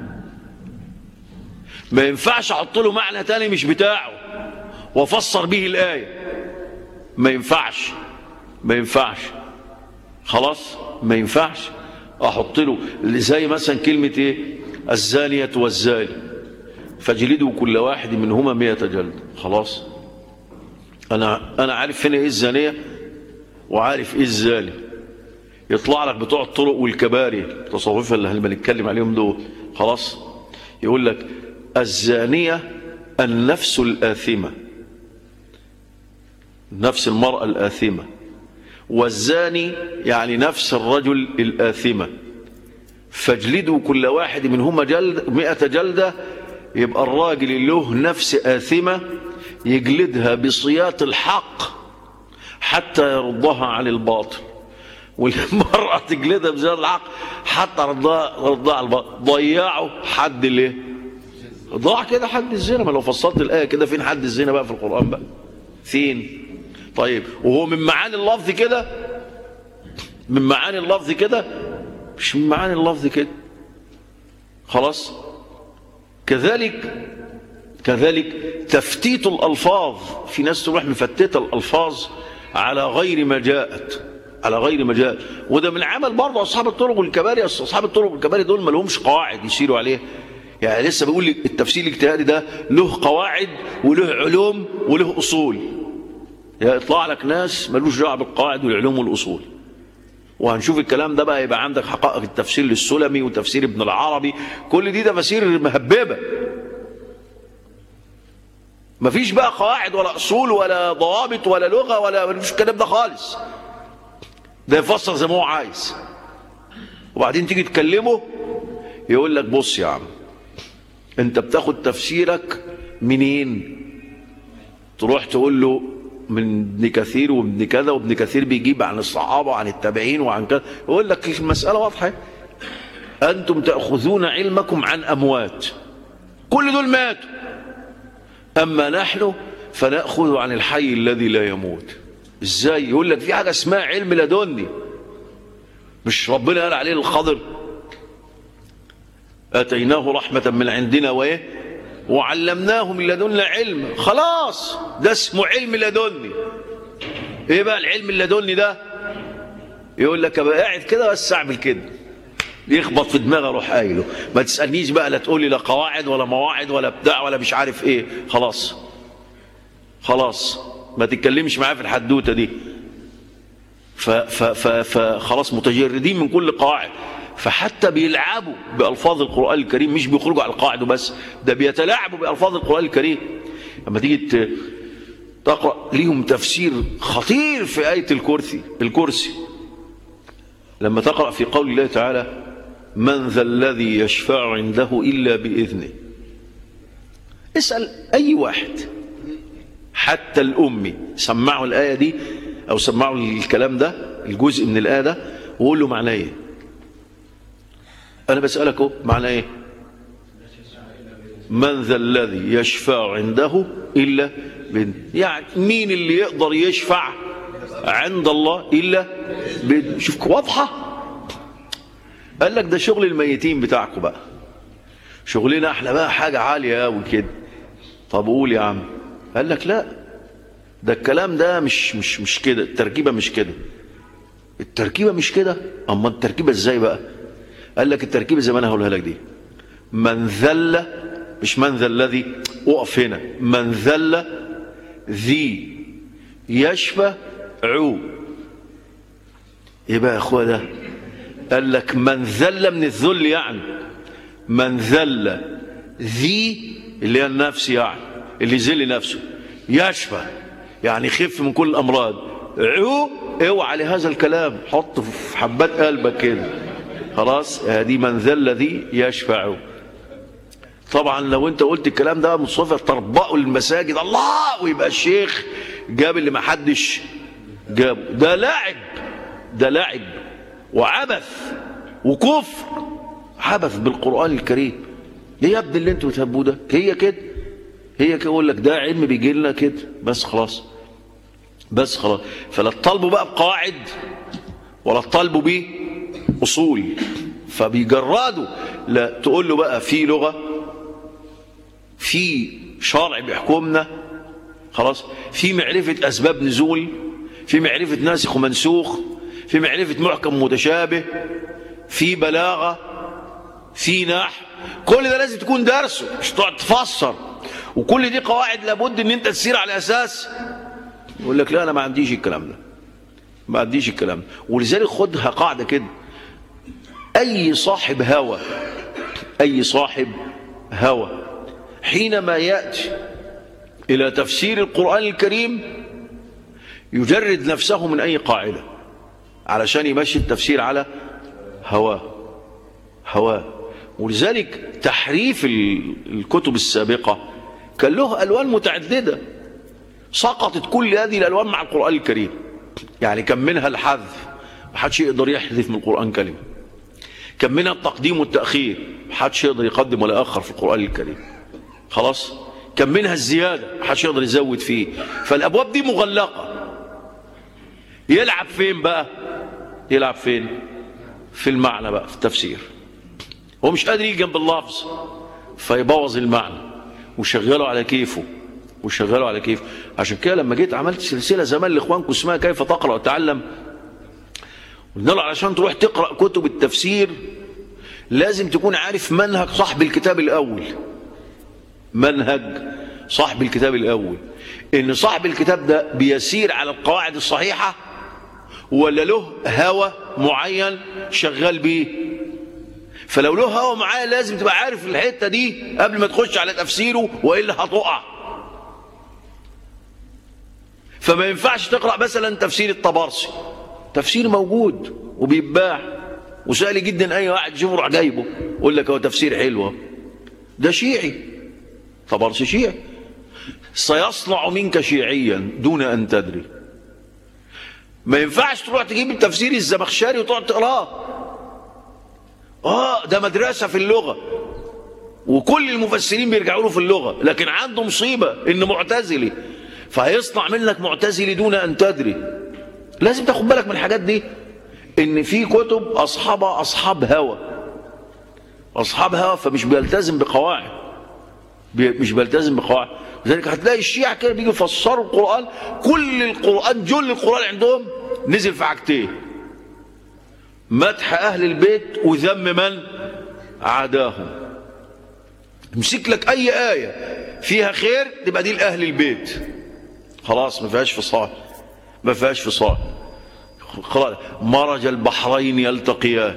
ما ينفعش احط له معنى تاني مش بتاعه وافسر به الآية ما ينفعش ما ينفعش خلاص ما ينفعش احط له زي مثلا كلمة ايه الزانية والزاني فاجلدوا كل واحد منهما مئة جلد خلاص انا انا عارف هنا ايه الزانية وعارف ايه الزاني يطلع لك بتوع الطرق والكباري التصوفة اللي بنتكلم عليهم دول خلاص يقول لك الزانية النفس الآثمة نفس المرأة الآثمة والزاني يعني نفس الرجل الآثمة فاجلدوا كل واحد منهما جلد مئة جلدة يبقى الراجل اللي له نفس آثمة يجلدها بصياط الحق حتى يردها عن الباطل والمرأة تجلدها بزيادة الحق حتى رضاها رضاها على الباطل ضيعوا حد ليه ضاع كده حد الزنا ما لو فصلت الآية كده فين حد الزنا بقى في القرآن بقى فين طيب وهو من معاني اللفظ كده من معاني اللفظ كده مش من معاني اللفظ كده خلاص كذلك كذلك تفتيت الألفاظ في ناس تروح مفتتة الألفاظ على غير ما جاءت على غير ما جاءت وده من عمل برضه أصحاب الطرق والكباري أصحاب الطرق والكباري دول ما لهمش قواعد يسيروا عليها يعني لسه بيقول لك التفسير الاجتهادي ده له قواعد وله علوم وله أصول يعني يطلع لك ناس ملوش دعوه بالقواعد والعلوم والأصول وهنشوف الكلام ده بقى يبقى عندك حقائق التفسير للسلمي وتفسير ابن العربي كل دي تفاسير مهببة مفيش بقى قواعد ولا اصول ولا ضوابط ولا لغه ولا مفيش الكلام ده خالص ده يفسر زي ما هو عايز وبعدين تيجي تكلمه يقول لك بص يا عم انت بتاخد تفسيرك منين تروح تقول له من ابن كثير وابن كذا وابن كثير بيجيب عن الصحابه وعن التابعين وعن كذا يقول لك المساله واضحه انتم تاخذون علمكم عن اموات كل دول ماتوا اما نحن فناخذ عن الحي الذي لا يموت ازاي يقول لك في حاجه اسمها علم لدني مش ربنا قال عليه الخضر اتيناه رحمه من عندنا وايه وعلمناه من لدنا علم خلاص ده اسمه علم لدني ايه بقى العلم اللدني ده يقول لك ابقى قاعد كده بس اعمل كده يخبط في دماغي اروح قايله ما تسالنيش بقى لا تقول لي لا قواعد ولا مواعيد ولا بتاع ولا مش عارف ايه خلاص خلاص ما تتكلمش معاه في الحدوته دي فخلاص متجردين من كل قواعد فحتى بيلعبوا بألفاظ القرآن الكريم مش بيخرجوا على القاعدة بس ده بيتلاعبوا بألفاظ القرآن الكريم لما تيجي تقرأ ليهم تفسير خطير في آية الكرسي الكرسي لما تقرأ في قول الله تعالى من ذا الذي يشفع عنده إلا بإذنه اسأل أي واحد حتى الأمي سمعوا الآية دي أو سمعوا الكلام ده الجزء من الآية ده وقول له معناه إيه أنا بسألك اهو معنى إيه من ذا الذي يشفع عنده إلا بإذنه يعني مين اللي يقدر يشفع عند الله إلا بإذنه شوف واضحة قال لك ده شغل الميتين بتاعكم بقى شغلنا احنا بقى حاجة عالية قوي كده طب قول يا عم قال لك لا ده الكلام ده مش مش مش كده التركيبة مش كده التركيبة مش كده اما التركيبة ازاي بقى قال لك التركيبة زي ما انا هقولها لك دي من ذل مش من ذا الذي اقف هنا من ذل ذي يشفى عو ايه بقى يا اخويا ده قال لك من ذل من الذل يعني من ذل ذي اللي هي النفس يعني اللي يذل نفسه يشفى يعني يخف من كل الامراض عو اوعى لهذا الكلام حط في حبات قلبك كده خلاص هذه من ذل ذي يشفع طبعا لو انت قلت الكلام ده مصطفى تربقوا المساجد الله ويبقى الشيخ جاب اللي ما حدش جابه ده لعب ده لعب وعبث وكفر عبث بالقرآن الكريم ليه يا ابني اللي انتوا بتهبوه ده هي كده هي كده يقول لك ده علم بيجي لنا كده بس خلاص بس خلاص فلا تطالبوا بقى بقواعد ولا تطالبوا بيه اصول فبيجردوا لا تقول له بقى في لغه في شرع بيحكمنا خلاص في معرفه اسباب نزول في معرفه ناسخ ومنسوخ في معرفه محكم متشابه في بلاغه في نحو كل ده لازم تكون درسه مش تقعد تفسر وكل دي قواعد لابد ان انت تسير على اساس يقول لك لا انا ما عنديش الكلام ده ما عنديش الكلام ده ولذلك خدها قاعده كده اي صاحب هوى اي صاحب هوى حينما ياتي الى تفسير القران الكريم يجرد نفسه من اي قاعده علشان يمشي التفسير على هواه هواه ولذلك تحريف الكتب السابقه كان له الوان متعدده سقطت كل هذه الالوان مع القران الكريم يعني كان منها الحذف محدش يقدر يحذف من القران كلمه كان منها التقديم والتاخير محدش يقدر يقدم ولا ياخر في القران الكريم خلاص كان منها الزياده محدش يقدر يزود فيه فالابواب دي مغلقه يلعب فين بقى يلعب فين في المعنى بقى في التفسير هو مش قادر يجي جنب اللفظ فيبوظ المعنى وشغله على كيفه وشغله على كيفه عشان كده لما جيت عملت سلسله زمان لاخوانكم اسمها كيف تقرا وتعلم قلنا له علشان تروح تقرا كتب التفسير لازم تكون عارف منهج صاحب الكتاب الاول منهج صاحب الكتاب الاول ان صاحب الكتاب ده بيسير على القواعد الصحيحه ولا له هوى معين شغال بيه فلو له هوى معين لازم تبقى عارف الحته دي قبل ما تخش على تفسيره والا هتقع فما ينفعش تقرأ مثلا تفسير الطبرسي تفسير موجود وبيتباع وسهل جدا أي واحد يشوفه راح جايبه يقول لك هو تفسير حلو ده شيعي طبرسي شيعي سيصنع منك شيعيا دون أن تدري ما ينفعش تروح تجيب التفسير الزمخشري وتقعد تقراه اه ده مدرسة في اللغة وكل المفسرين بيرجعوا له في اللغة لكن عنده مصيبة ان معتزلي فهيصنع منك معتزلي دون ان تدري لازم تاخد بالك من الحاجات دي ان في كتب اصحابها اصحاب هوى اصحاب هوى فمش بيلتزم بقواعد بي مش بيلتزم بقواعد لذلك هتلاقي الشيعة كده بيجوا يفسروا القرآن كل القرآن جل القرآن عندهم نزل في حاجتين مدح أهل البيت وذم من عاداهم امسك لك أي آية فيها خير تبقى دي لأهل البيت خلاص ما فيهاش فصال ما فيهاش فصال خلاص مرج البحرين يلتقيان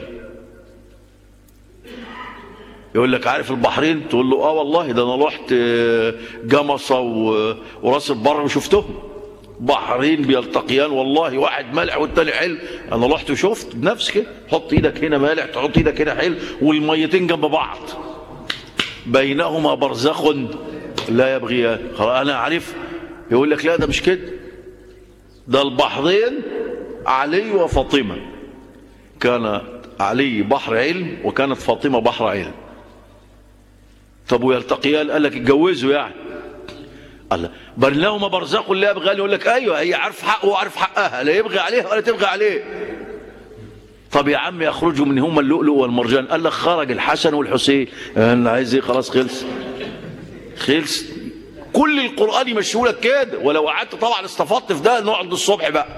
يقول لك عارف البحرين تقول له اه والله ده انا رحت جمصة وراس البر وشفتهم بحرين بيلتقيان والله واحد مالح والتاني حلو انا رحت وشفت بنفس كده حط ايدك هنا مالح تحط ايدك هنا حلو والميتين جنب بعض بينهما برزخ لا يبغيان خلاص انا عارف يقول لك لا ده مش كده ده البحرين علي وفاطمه كان علي بحر علم وكانت فاطمه بحر علم طب ويلتقيان قال لك اتجوزوا يعني قال بينهما برزخ لا يبغى يقول لك ايوه هي عارف حقه وعارف حقها لا يبغي عليها ولا تبغي عليه طب يا عم يخرجوا من هما اللؤلؤ والمرجان قال لك خرج الحسن والحسين انا عايز ايه خلاص خلص خلص كل القران يمشوا لك كده ولو قعدت طبعا استفدت في ده نقعد الصبح بقى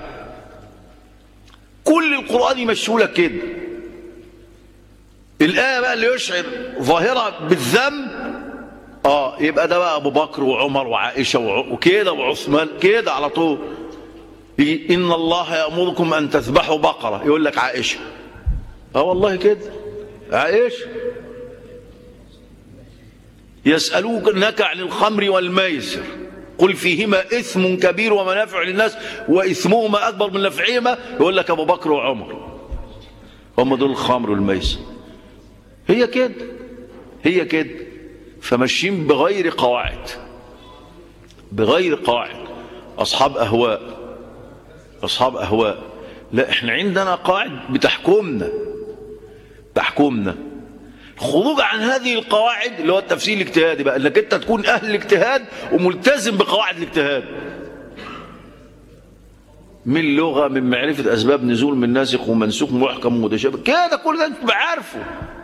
كل القران يمشوا لك كده الآية بقى اللي يشعر ظاهرة بالذم اه يبقى ده بقى ابو بكر وعمر وعائشه وكده وعثمان كده على طول ان الله يامركم ان تذبحوا بقره يقول لك عائشه اه والله كده عائشه يسالونك عن الخمر والميسر قل فيهما اثم كبير ومنافع للناس واثمهما اكبر من نفعهما يقول لك ابو بكر وعمر هم دول الخمر والميسر هي كده هي كده فماشيين بغير قواعد بغير قواعد أصحاب أهواء أصحاب أهواء لا إحنا عندنا قواعد بتحكمنا تحكمنا الخروج عن هذه القواعد اللي هو التفسير الاجتهادي بقى انك انت تكون اهل الاجتهاد وملتزم بقواعد الاجتهاد من لغه من معرفه اسباب نزول من ناسخ ومنسوخ محكم ومتشابه كده كل ده انت تبقى عارفه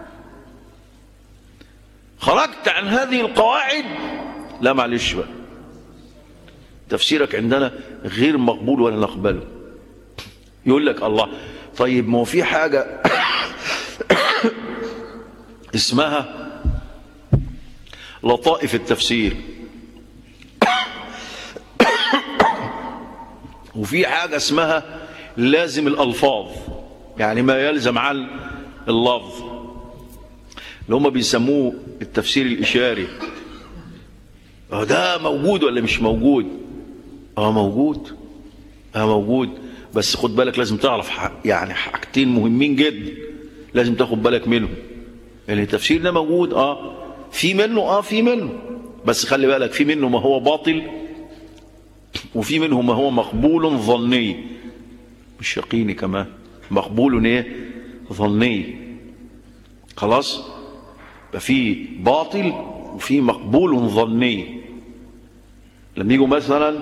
خرجت عن هذه القواعد لا معلش بقى تفسيرك عندنا غير مقبول ولا نقبله يقول لك الله طيب ما هو في حاجة اسمها لطائف التفسير وفي حاجة اسمها لازم الألفاظ يعني ما يلزم عن اللفظ اللي هم بيسموه التفسير الإشاري ده موجود ولا مش موجود اه موجود اه موجود بس خد بالك لازم تعرف يعني حاجتين مهمين جدا لازم تاخد بالك منهم يعني التفسير ده موجود اه في منه اه في منه بس خلي بالك في منه ما هو باطل وفي منه ما هو مقبول ظني مش يقيني كمان مقبول ايه ظني خلاص ففي باطل وفي مقبول ظني لما يجوا مثلا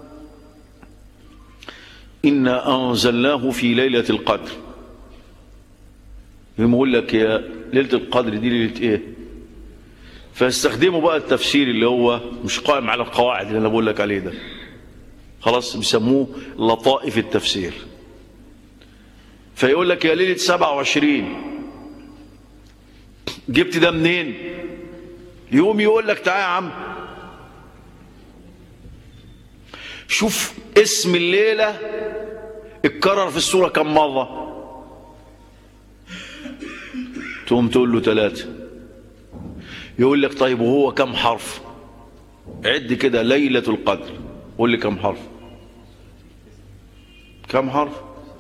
إنا أنزلناه في ليلة القدر يقول لك يا ليلة القدر دي ليلة إيه فاستخدموا بقى التفسير اللي هو مش قائم على القواعد اللي أنا بقول لك عليه ده خلاص بيسموه لطائف التفسير فيقول لك يا ليلة 27 جبت ده منين يقوم يقول لك تعالى يا عم شوف اسم الليلة اتكرر في السورة كم مرة تقوم تقول له ثلاثة يقول لك طيب وهو كم حرف عد كده ليلة القدر قول لي كم حرف كم حرف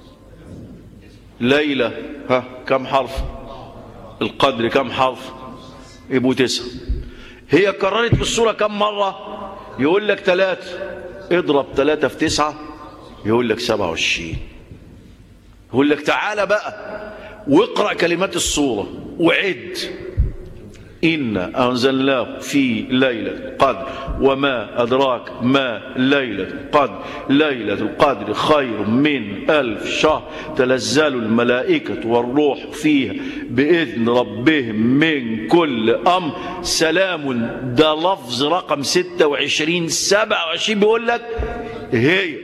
ليلة ها كم حرف القدر كم حرف يبقوا تسعة هي كررت في السورة كم مرة يقول لك ثلاثة اضرب ثلاثة في تسعة يقول لك سبعة وعشرين يقول لك تعالى بقى واقرأ كلمات السورة وعد إن أنزلناه في ليلة القدر وما أدراك ما ليلة القدر ليلة القدر خير من ألف شهر تنزل الملائكة والروح فيها بإذن ربهم من كل أمر سلام ده لفظ رقم 26 27 بيقول لك هي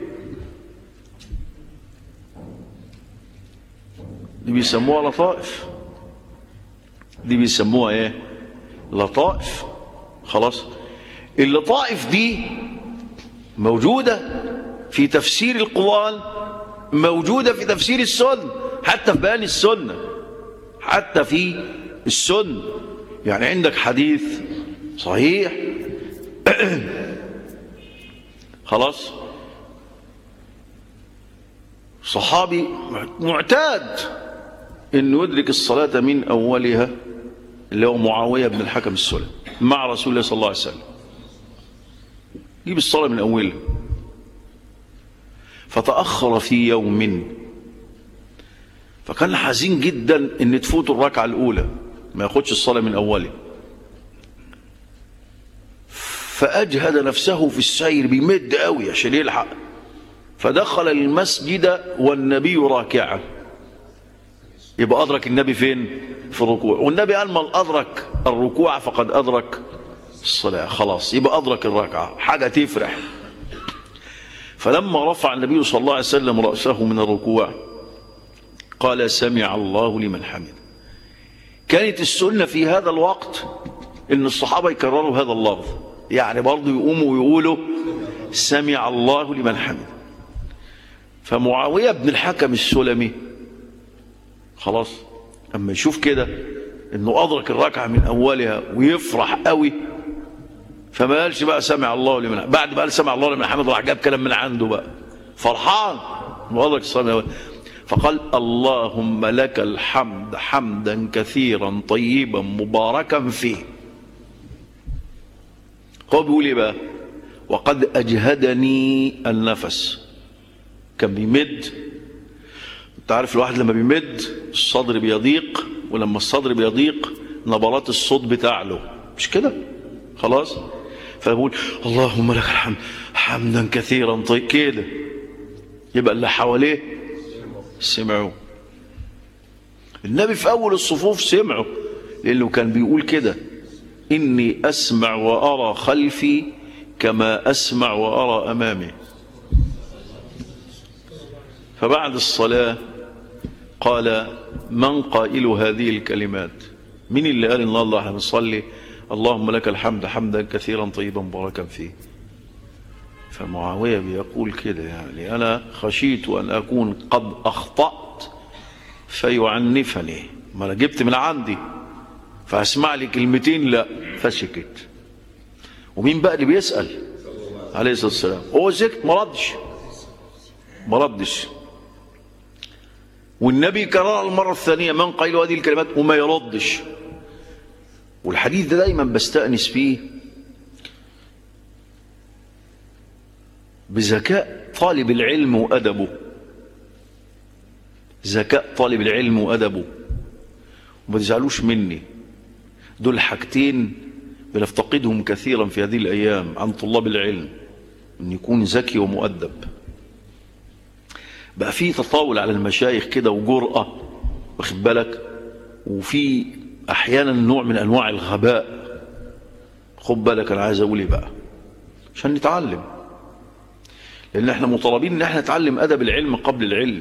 دي بيسموها لطائف دي بيسموها ايه لطائف خلاص اللطائف دي موجودة في تفسير القرآن موجودة في تفسير السنة حتى في بيان السنة حتى في السنة يعني عندك حديث صحيح خلاص صحابي معتاد انه يدرك الصلاة من اولها اللي هو معاوية بن الحكم السلمي مع رسول الله صلى الله عليه وسلم يجيب الصلاة من اولها فتأخر في يوم فكان حزين جدا ان تفوت الركعة الاولى ما ياخدش الصلاة من اولها فأجهد نفسه في السير بيمد قوي عشان يلحق فدخل المسجد والنبي راكعا يبقى أدرك النبي فين في الركوع والنبي قال من أدرك الركوع فقد أدرك الصلاة خلاص يبقى أدرك الركعة حاجة تفرح فلما رفع النبي صلى الله عليه وسلم رأسه من الركوع قال سمع الله لمن حمد كانت السنة في هذا الوقت ان الصحابة يكرروا هذا اللفظ يعني برضو يقوموا ويقولوا سمع الله لمن حمد فمعاوية بن الحكم السلمي خلاص اما يشوف كده انه ادرك الركعة من اولها ويفرح قوي فما قالش بقى سمع الله لمن حمد بعد بقى سمع الله لمن حمد راح جاب كلام من عنده بقى فرحان انه ادرك الصلاة من أولها. فقال اللهم لك الحمد حمدا كثيرا طيبا مباركا فيه هو بيقول ايه بقى وقد اجهدني النفس كان بيمد انت عارف الواحد لما بيمد الصدر بيضيق ولما الصدر بيضيق نبرات الصوت بتعلو مش كده خلاص فبقول اللهم لك الحمد حمدا كثيرا طيب كده يبقى اللي حواليه سمعوا النبي في اول الصفوف سمعوا لانه كان بيقول كده إني أسمع وأرى خلفي كما أسمع وأرى أمامي فبعد الصلاة قال من قائل هذه الكلمات من اللي قال إن الله احنا بنصلي اللهم لك الحمد حمدا كثيرا طيبا مباركا فيه فمعاوية بيقول كده يعني أنا خشيت أن أكون قد أخطأت فيعنفني ما أنا جبت من عندي فاسمع لي كلمتين لا فسكت ومين بقى اللي بيسأل عليه الصلاة والسلام هو سكت ما ردش ما ردش والنبي كرر المرة الثانية من قيل هذه الكلمات وما يردش والحديث ده دايما بستأنس فيه بذكاء طالب العلم وأدبه ذكاء طالب العلم وأدبه وما تزعلوش مني دول حاجتين بنفتقدهم كثيرا في هذه الأيام عن طلاب العلم أن يكون ذكي ومؤدب بقى في تطاول على المشايخ كده وجرأة واخد بالك وفي أحيانا نوع من أنواع الغباء خد بالك أنا عايز أقول إيه بقى عشان نتعلم لأن احنا مطالبين إن احنا نتعلم أدب العلم قبل العلم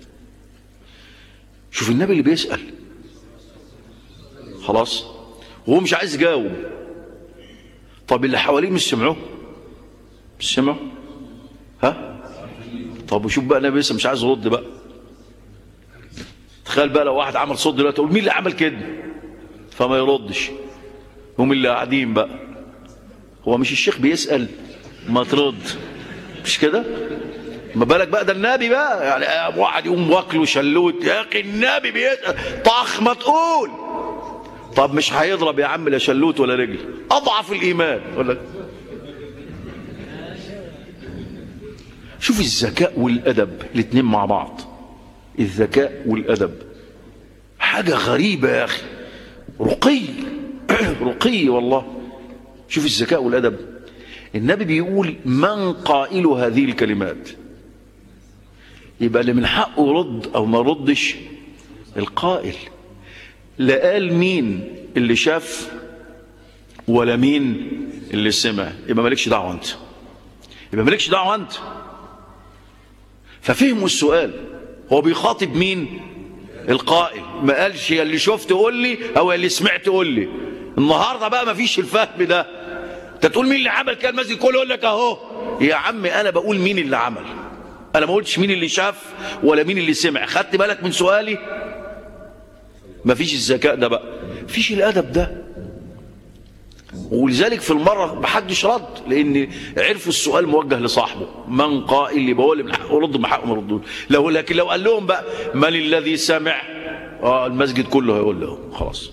شوف النبي اللي بيسأل خلاص وهو مش عايز يجاوب طب اللي حواليه مش سمعوه مش سمعوا ها طب وشوف بقى النبي لسه مش عايز يرد بقى تخيل بقى لو واحد عمل صوت دلوقتي يقول مين اللي عمل كده فما يردش هم اللي قاعدين بقى هو مش الشيخ بيسأل ما ترد مش كده ما بالك بقى ده النبي بقى يعني واحد يقوم واكله شلوت يا اخي النبي بيسأل طخ ما تقول طب مش هيضرب يا عم لا شلوت ولا رجل اضعف الايمان ولا شوف الذكاء والادب الاثنين مع بعض الذكاء والادب حاجه غريبه يا اخي رقي رقي والله شوف الذكاء والادب النبي بيقول من قائل هذه الكلمات يبقى اللي من حقه يرد او ما يردش القائل لا قال مين اللي شاف ولا مين اللي سمع يبقى مالكش دعوه انت يبقى مالكش دعوه انت ففهموا السؤال هو بيخاطب مين القائل ما قالش يا اللي شفت قول لي او يا اللي سمعت قول لي النهارده بقى ما فيش الفهم ده انت تقول مين اللي عمل كده المسجد كله يقول لك اهو يا عم انا بقول مين اللي عمل انا ما قلتش مين اللي شاف ولا مين اللي سمع خدت بالك من سؤالي ما فيش الذكاء ده بقى فيش الادب ده ولذلك في المرة محدش رد لأن عرفوا السؤال موجه لصاحبه من قائل اللي بقول من حقه رد من حقه مردود لو لكن لو قال لهم بقى من الذي سمع اه المسجد كله هيقول له خلاص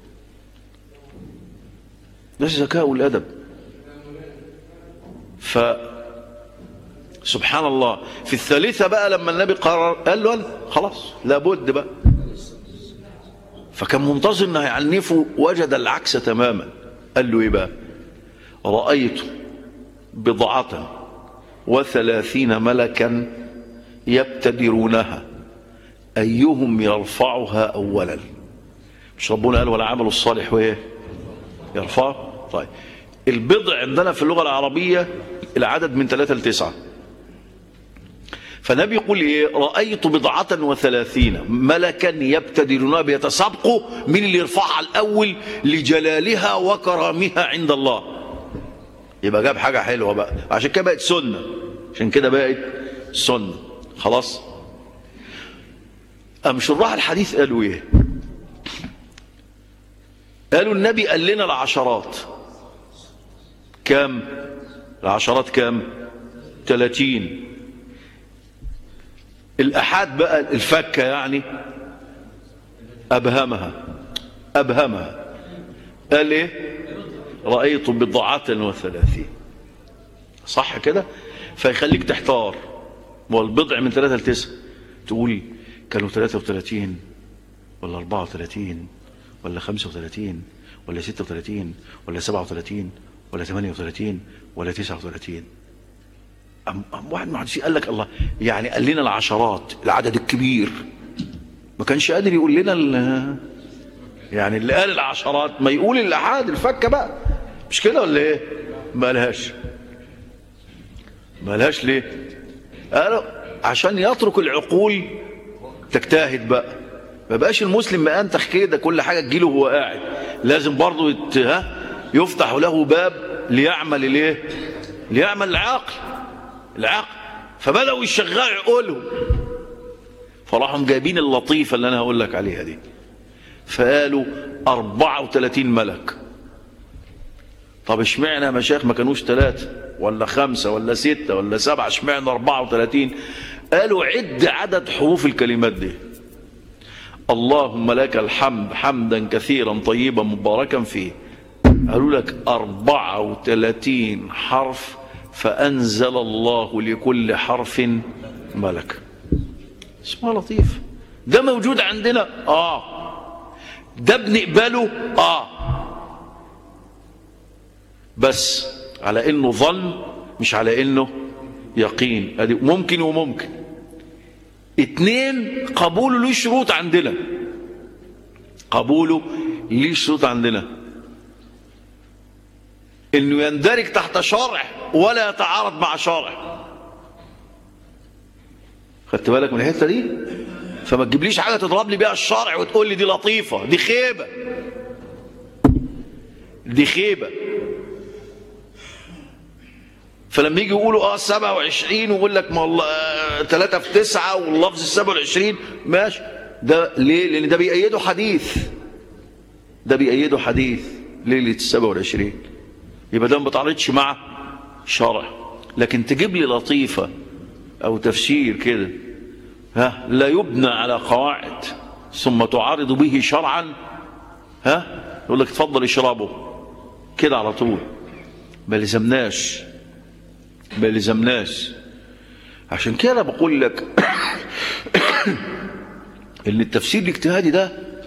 ده الذكاء والأدب ف سبحان الله في الثالثة بقى لما النبي قرر قال له خلاص لابد بقى فكان منتظر انه هيعنفه وجد العكس تماما قال له ايه بقى رأيت بضعة وثلاثين ملكا يبتدرونها أيهم يرفعها أولا مش ربنا قال ولا عمل الصالح وإيه يرفعه طيب البضع عندنا في اللغة العربية العدد من ثلاثة لتسعة فالنبي يقول ايه رأيت بضعة وثلاثين ملكا يبتدرونها بيتسابقوا من اللي يرفعها الأول لجلالها وكرامها عند الله يبقى جاب حاجة حلوة بقى عشان كده بقت سنة عشان كده بقت سنة خلاص أم شراح الحديث قالوا ايه قالوا النبي قال لنا العشرات كام العشرات كام ثلاثين الأحاد بقى الفكة يعني أبهمها أبهمها قال إيه رأيت بضعة وثلاثين صح كده فيخليك تحتار والبضع من ثلاثة لتسعة تقول كانوا ثلاثة وثلاثين ولا أربعة وثلاثين ولا خمسة وثلاثين ولا ستة وثلاثين ولا سبعة وثلاثين ولا ثمانية وثلاثين ولا تسعة وثلاثين أم أم واحد محدثين قال لك الله يعني قال لنا العشرات العدد الكبير ما كانش قادر يقول لنا ال- يعني اللي قال العشرات ما يقول الأحاد الفكة بقى مش كده ولا ايه ما قالهاش ما قالهاش ليه قالوا عشان يترك العقول تجتهد بقى ما بقاش المسلم ما انتخ كده كل حاجة تجيله وهو قاعد لازم برضه يت... ها يفتح له باب ليعمل الايه ليعمل العقل العقل فبدأوا يشغلوا عقولهم فراحوا جايبين اللطيفة اللي أنا هقول لك عليها دي فقالوا 34 ملك طب اشمعنى يا مشايخ ما كانوش ثلاثة ولا خمسة ولا ستة ولا سبعة اشمعنى 34 قالوا عد عدد حروف الكلمات دي اللهم لك الحمد حمدا كثيرا طيبا مباركا فيه قالوا لك 34 حرف فأنزل الله لكل حرف ملك اسمها لطيف ده موجود عندنا اه ده بنقبله اه بس على انه ظن مش على انه يقين ادي ممكن وممكن اتنين قبوله له شروط عندنا قبوله ليه شروط عندنا انه يندرج تحت شرع ولا يتعارض مع شرع خدت بالك من الحته دي فما تجيبليش حاجه تضرب لي بيها الشرع وتقول لي دي لطيفه دي خيبه دي خيبه فلما يجي يقولوا اه 27 ويقول لك ما الله 3 في 9 واللفظ ال 27 ماشي ده ليه؟ لان ده بيأيده حديث ده بيأيده حديث ليله ال 27 يبقى ده ما بتعارضش مع شرع لكن تجيب لي لطيفه او تفسير كده ها لا يبنى على قواعد ثم تعارض به شرعا ها يقول لك اتفضل اشربه كده على طول ما لزمناش ما لزمناش عشان كده بقول لك ان التفسير الاجتهادي ده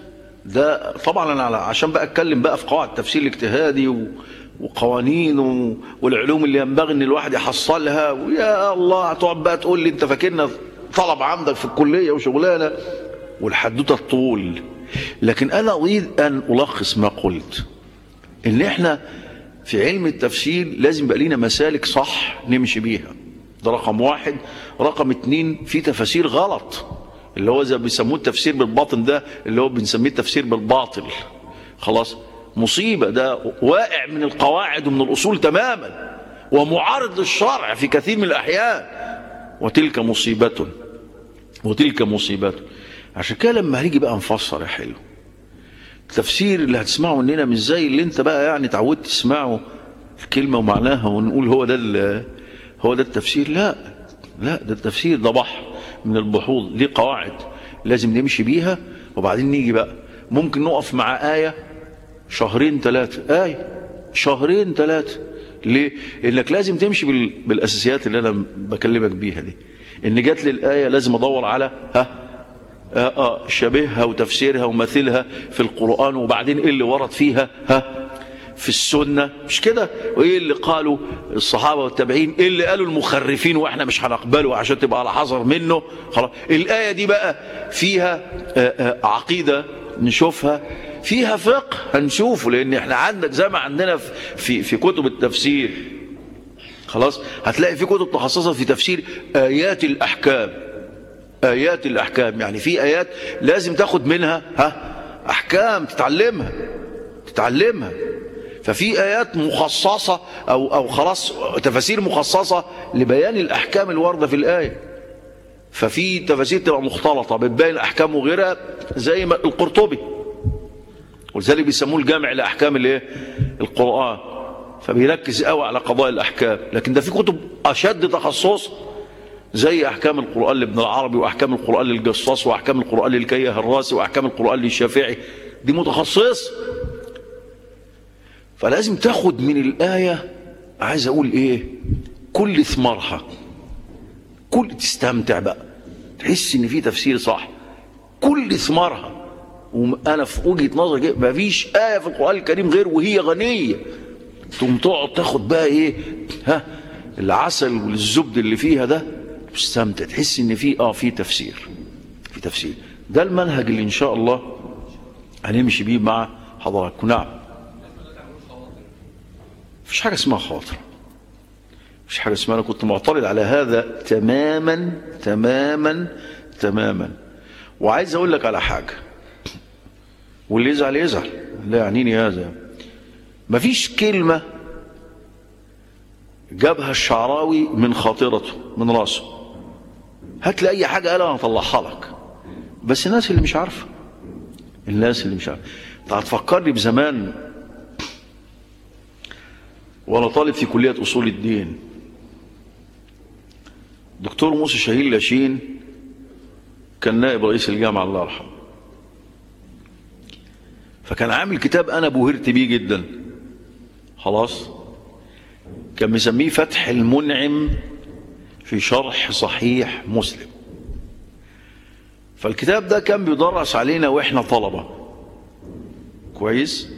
ده طبعا انا على- عشان بقى اتكلم بقى في قواعد التفسير الاجتهادي و وقوانين و- والعلوم اللي ينبغي ان الواحد يحصلها ويا الله هتقعد بقى تقول لي انت فاكرنا طلب عندك في الكليه وشغلانه والحدوته الطول لكن انا اريد ان الخص ما قلت ان احنا في علم التفسير لازم يبقى لينا مسالك صح نمشي بيها ده رقم واحد رقم اتنين في تفاسير غلط اللي هو زي بيسموه التفسير بالباطن ده اللي هو بنسميه التفسير بالباطل خلاص مصيبة ده واقع من القواعد ومن الأصول تماما ومعارض للشرع في كثير من الأحيان وتلك مصيبة وتلك مصيبة عشان كده لما هنيجي بقى نفسر يا حلو التفسير اللي هتسمعه مننا مش زي اللي انت بقى يعني اتعودت تسمعه في كلمة ومعناها ونقول هو ده ال- هو ده التفسير لا لا ده التفسير ده بحر من البحور ليه قواعد لازم نمشي بيها وبعدين نيجي بقى ممكن نقف مع آية شهرين ثلاثة آية شهرين ثلاثة ليه؟ إنك لازم تمشي بال... بالأساسيات اللي أنا بكلمك بيها دي إن جات لي الآية لازم أدور على ها آه آه شبهها وتفسيرها ومثلها في القرآن وبعدين إيه اللي ورد فيها ها في السنة مش كده وإيه اللي قالوا الصحابة والتابعين إيه اللي قالوا المخرفين وإحنا مش هنقبله عشان تبقى على حذر منه خلاص الآية دي بقى فيها آه آه عقيدة نشوفها فيها فقه هنشوفه لأن إحنا عندك زي ما عندنا في في, في كتب التفسير خلاص هتلاقي في كتب تخصصت في تفسير آيات الأحكام آيات الأحكام يعني في آيات لازم تاخد منها ها أحكام تتعلمها تتعلمها ففي آيات مخصصة أو أو خلاص تفاسير مخصصة لبيان الأحكام الواردة في الآية ففي تفاسير تبقى مختلطة بتبين الأحكام وغيرها زي ما القرطبي ولذلك بيسموه الجامع لأحكام الايه القرآن فبيركز قوي على قضاء الأحكام لكن ده في كتب أشد تخصص زي أحكام القرآن لابن العربي وأحكام القرآن للجصاص وأحكام القرآن للكيه الراسي وأحكام القرآن للشافعي دي متخصص فلازم تاخد من الآية عايز أقول إيه كل ثمارها كل تستمتع بقى تحس إن في تفسير صح كل ثمارها وأنا في وجهة نظري كده مفيش آية في القرآن الكريم غير وهي غنية تقوم تقعد تاخد بقى إيه ها العسل والزبد اللي فيها ده تستمتع تحس إن في آه في تفسير في تفسير ده المنهج اللي إن شاء الله هنمشي بيه مع حضراتكم نعم مفيش حاجة اسمها خاطر مفيش حاجة اسمها أنا كنت معترض على هذا تماما تماما تماما وعايز أقول لك على حاجة واللي يزعل يزعل لا يعنيني هذا مفيش كلمة جابها الشعراوي من خاطرته من راسه هات لي أي حاجة قالها أنا أطلعها لك بس الناس اللي مش عارفة الناس اللي مش عارفة انت هتفكرني بزمان وانا طالب في كلية اصول الدين دكتور موسى شهيل لاشين كان نائب رئيس الجامعة الله يرحمه فكان عامل كتاب انا بهرت بيه جدا خلاص كان مسميه فتح المنعم في شرح صحيح مسلم فالكتاب ده كان بيدرس علينا واحنا طلبة كويس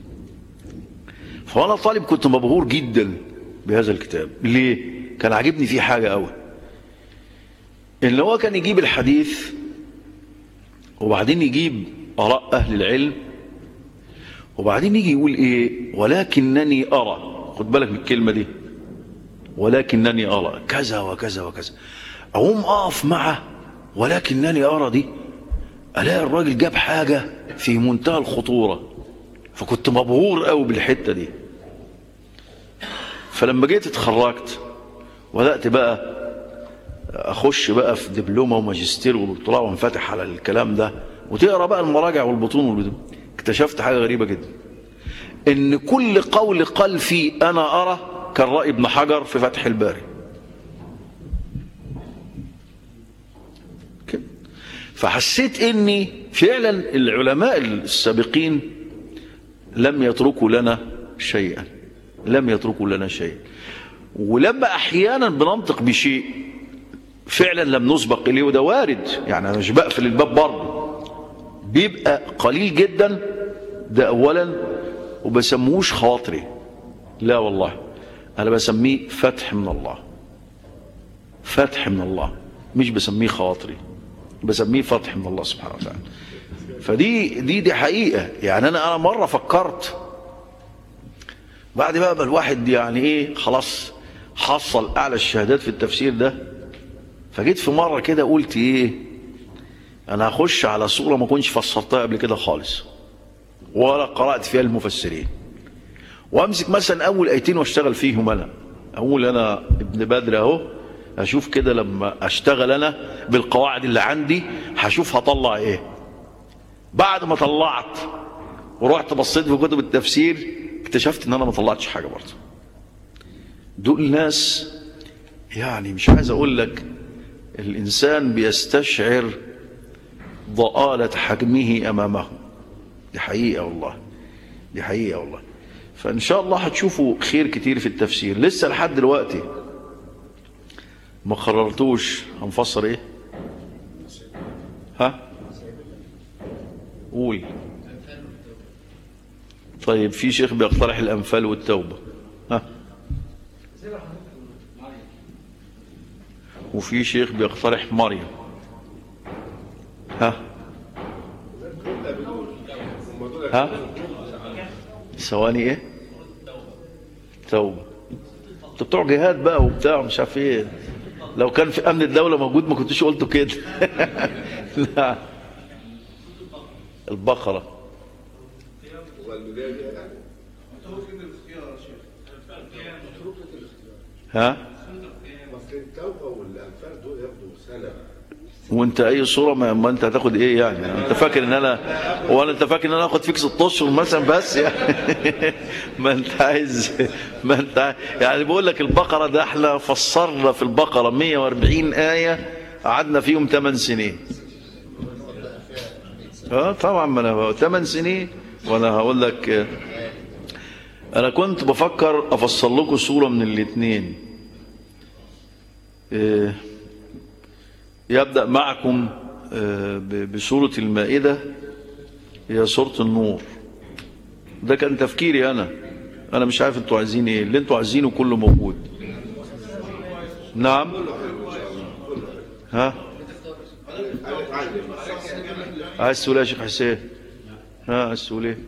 فانا طالب كنت مبهور جدا بهذا الكتاب ليه كان عاجبني فيه حاجة قوي ان هو كان يجيب الحديث وبعدين يجيب اراء اهل العلم وبعدين يجي يقول ايه ولكنني ارى خد بالك من الكلمة دي ولكنني ارى كذا وكذا وكذا اقوم اقف مع ولكنني ارى دي الاقي الراجل جاب حاجة في منتهى الخطورة فكنت مبهور قوي بالحتة دي فلما جيت اتخرجت وبدأت بقى اخش بقى في دبلومة وماجستير ودكتوراه وانفتح على الكلام ده وتقرا بقى المراجع والبطون والبدون اكتشفت حاجة غريبة جدا ان كل قول قال فيه انا ارى كان رأي ابن حجر في فتح الباري فحسيت اني فعلا العلماء السابقين لم يتركوا لنا شيئا لم يتركوا لنا شيئا ولما احيانا بننطق بشيء فعلا لم نسبق اليه وده وارد يعني انا مش بقفل الباب برضه بيبقى قليل جدا ده اولا وبسموش خواطري لا والله انا بسميه فتح من الله فتح من الله مش بسميه خواطري بسميه فتح من الله سبحانه وتعالى فدي دي دي حقيقه يعني انا انا مره فكرت بعد بقى ما الواحد يعني ايه خلاص حصل اعلى الشهادات في التفسير ده فجيت في مره كده قلت ايه انا هخش على صوره ما كنتش فسرتها قبل كده خالص ولا قرات فيها المفسرين وامسك مثلا اول ايتين واشتغل فيهم انا اقول انا ابن بدر اهو اشوف كده لما اشتغل انا بالقواعد اللي عندي هشوف هطلع ايه بعد ما طلعت ورحت بصيت في كتب التفسير اكتشفت ان انا ما طلعتش حاجه برضه دول ناس يعني مش عايز اقول لك الانسان بيستشعر ضآلة حجمه امامه دي حقيقه والله دي حقيقه والله فان شاء الله هتشوفوا خير كتير في التفسير لسه لحد دلوقتي ما قررتوش هنفسر ايه ها قول طيب في شيخ بيقترح الانفال والتوبه ها وفي شيخ بيقترح مريم ها ها ثواني ايه توبه انتوا بتوع جهاد بقى وبتاع مش عارف ايه لو كان في امن الدوله موجود ما كنتش قلته كده لا البقره ها اصل التوبه والانفال دول ياخدوا سنه وانت اي صوره ما, ما انت هتاخد ايه يعني انت فاكر ان انا ولا انت فاكر ان انا اخد فيك ست اشهر مثلا بس يعني ما انت عايز ما انت عايز يعني بقول لك البقره ده احنا فسرنا في البقره 140 ايه قعدنا فيهم 8 سنين اه طبعا ما انا 8 سنين وانا هقول لك آه، انا كنت بفكر افصل لكم صوره من الاثنين آه يبدأ معكم آه، ب- بسورة المائدة هي سورة النور ده كان تفكيري أنا أنا مش عارف أنتوا عايزين إيه اللي أنتوا عايزينه كله موجود نعم ها عايز تقول إيه يا شيخ حسين ها عايز تقول ايه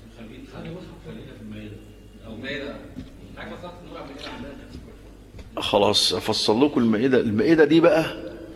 خلاص افصل لكم المائده المائده دي بقى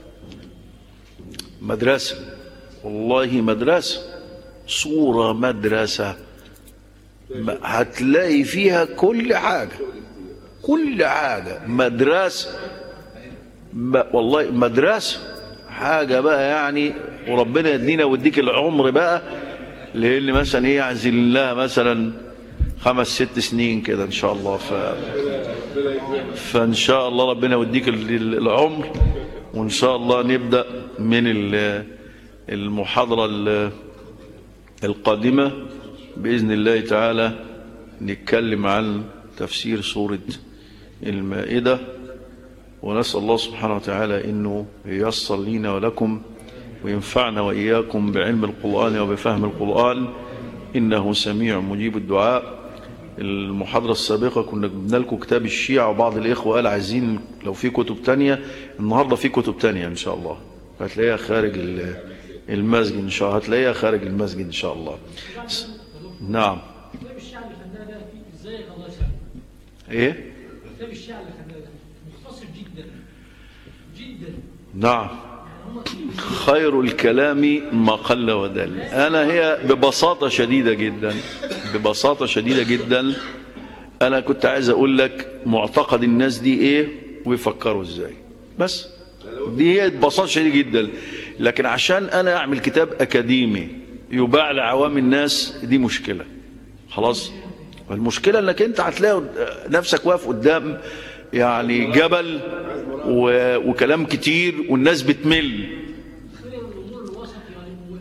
مدرسه والله مدرسه صوره مدرسه ما- هتلاقي فيها كل حاجه كل حاجه مدرسه م- والله مدرسه حاجه بقى يعني وربنا يدينا ويديك العمر بقى للي مثلا ايه يعزل لها مثلا خمس ست سنين كده ان شاء الله ف فان شاء الله ربنا يوديك ال- ال- العمر وان شاء الله نبدا من ال- المحاضره ال- القادمه باذن الله تعالى نتكلم عن تفسير سوره المائده ونسال الله سبحانه وتعالى انه ييسر لينا ولكم وينفعنا واياكم بعلم القران وبفهم القران انه سميع مجيب الدعاء المحاضرة السابقة كنا جبنا لكم كتاب الشيعة وبعض الإخوة قال عايزين لو في كتب تانية النهاردة في كتب تانية إن شاء الله هتلاقيها خارج ال- المسجد إن شاء الله هتلاقيها خارج المسجد إن شاء الله س- نعم كتاب الشعر اللي خدناه ده فيه ازاي الله يسلمك إيه كتاب الشعر اللي خدناه ده مختصر جدا جدا نعم خير الكلام ما قل ودل أنا هي ببساطة شديدة جدا ببساطة شديدة جدا أنا كنت عايز أقول لك معتقد الناس دي إيه ويفكروا إزاي بس دي هي ببساطة شديدة جدا لكن عشان أنا أعمل كتاب أكاديمي يباع لعوام الناس دي مشكلة خلاص المشكلة انك انت هتلاقي نفسك واقف قدام يعني جبل و... وكلام كتير والناس بتمل خير الامور الوسط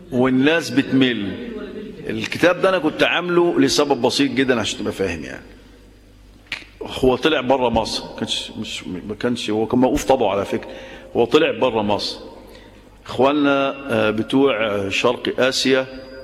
والناس بتمل الكتاب ده انا كنت عامله لسبب بسيط جدا عشان تبقى فاهم يعني هو طلع بره مصر ما كانش مش ما كانش هو كان موقوف طبعه على فكره هو طلع بره مصر اخواننا آه، بتوع آه، شرق اسيا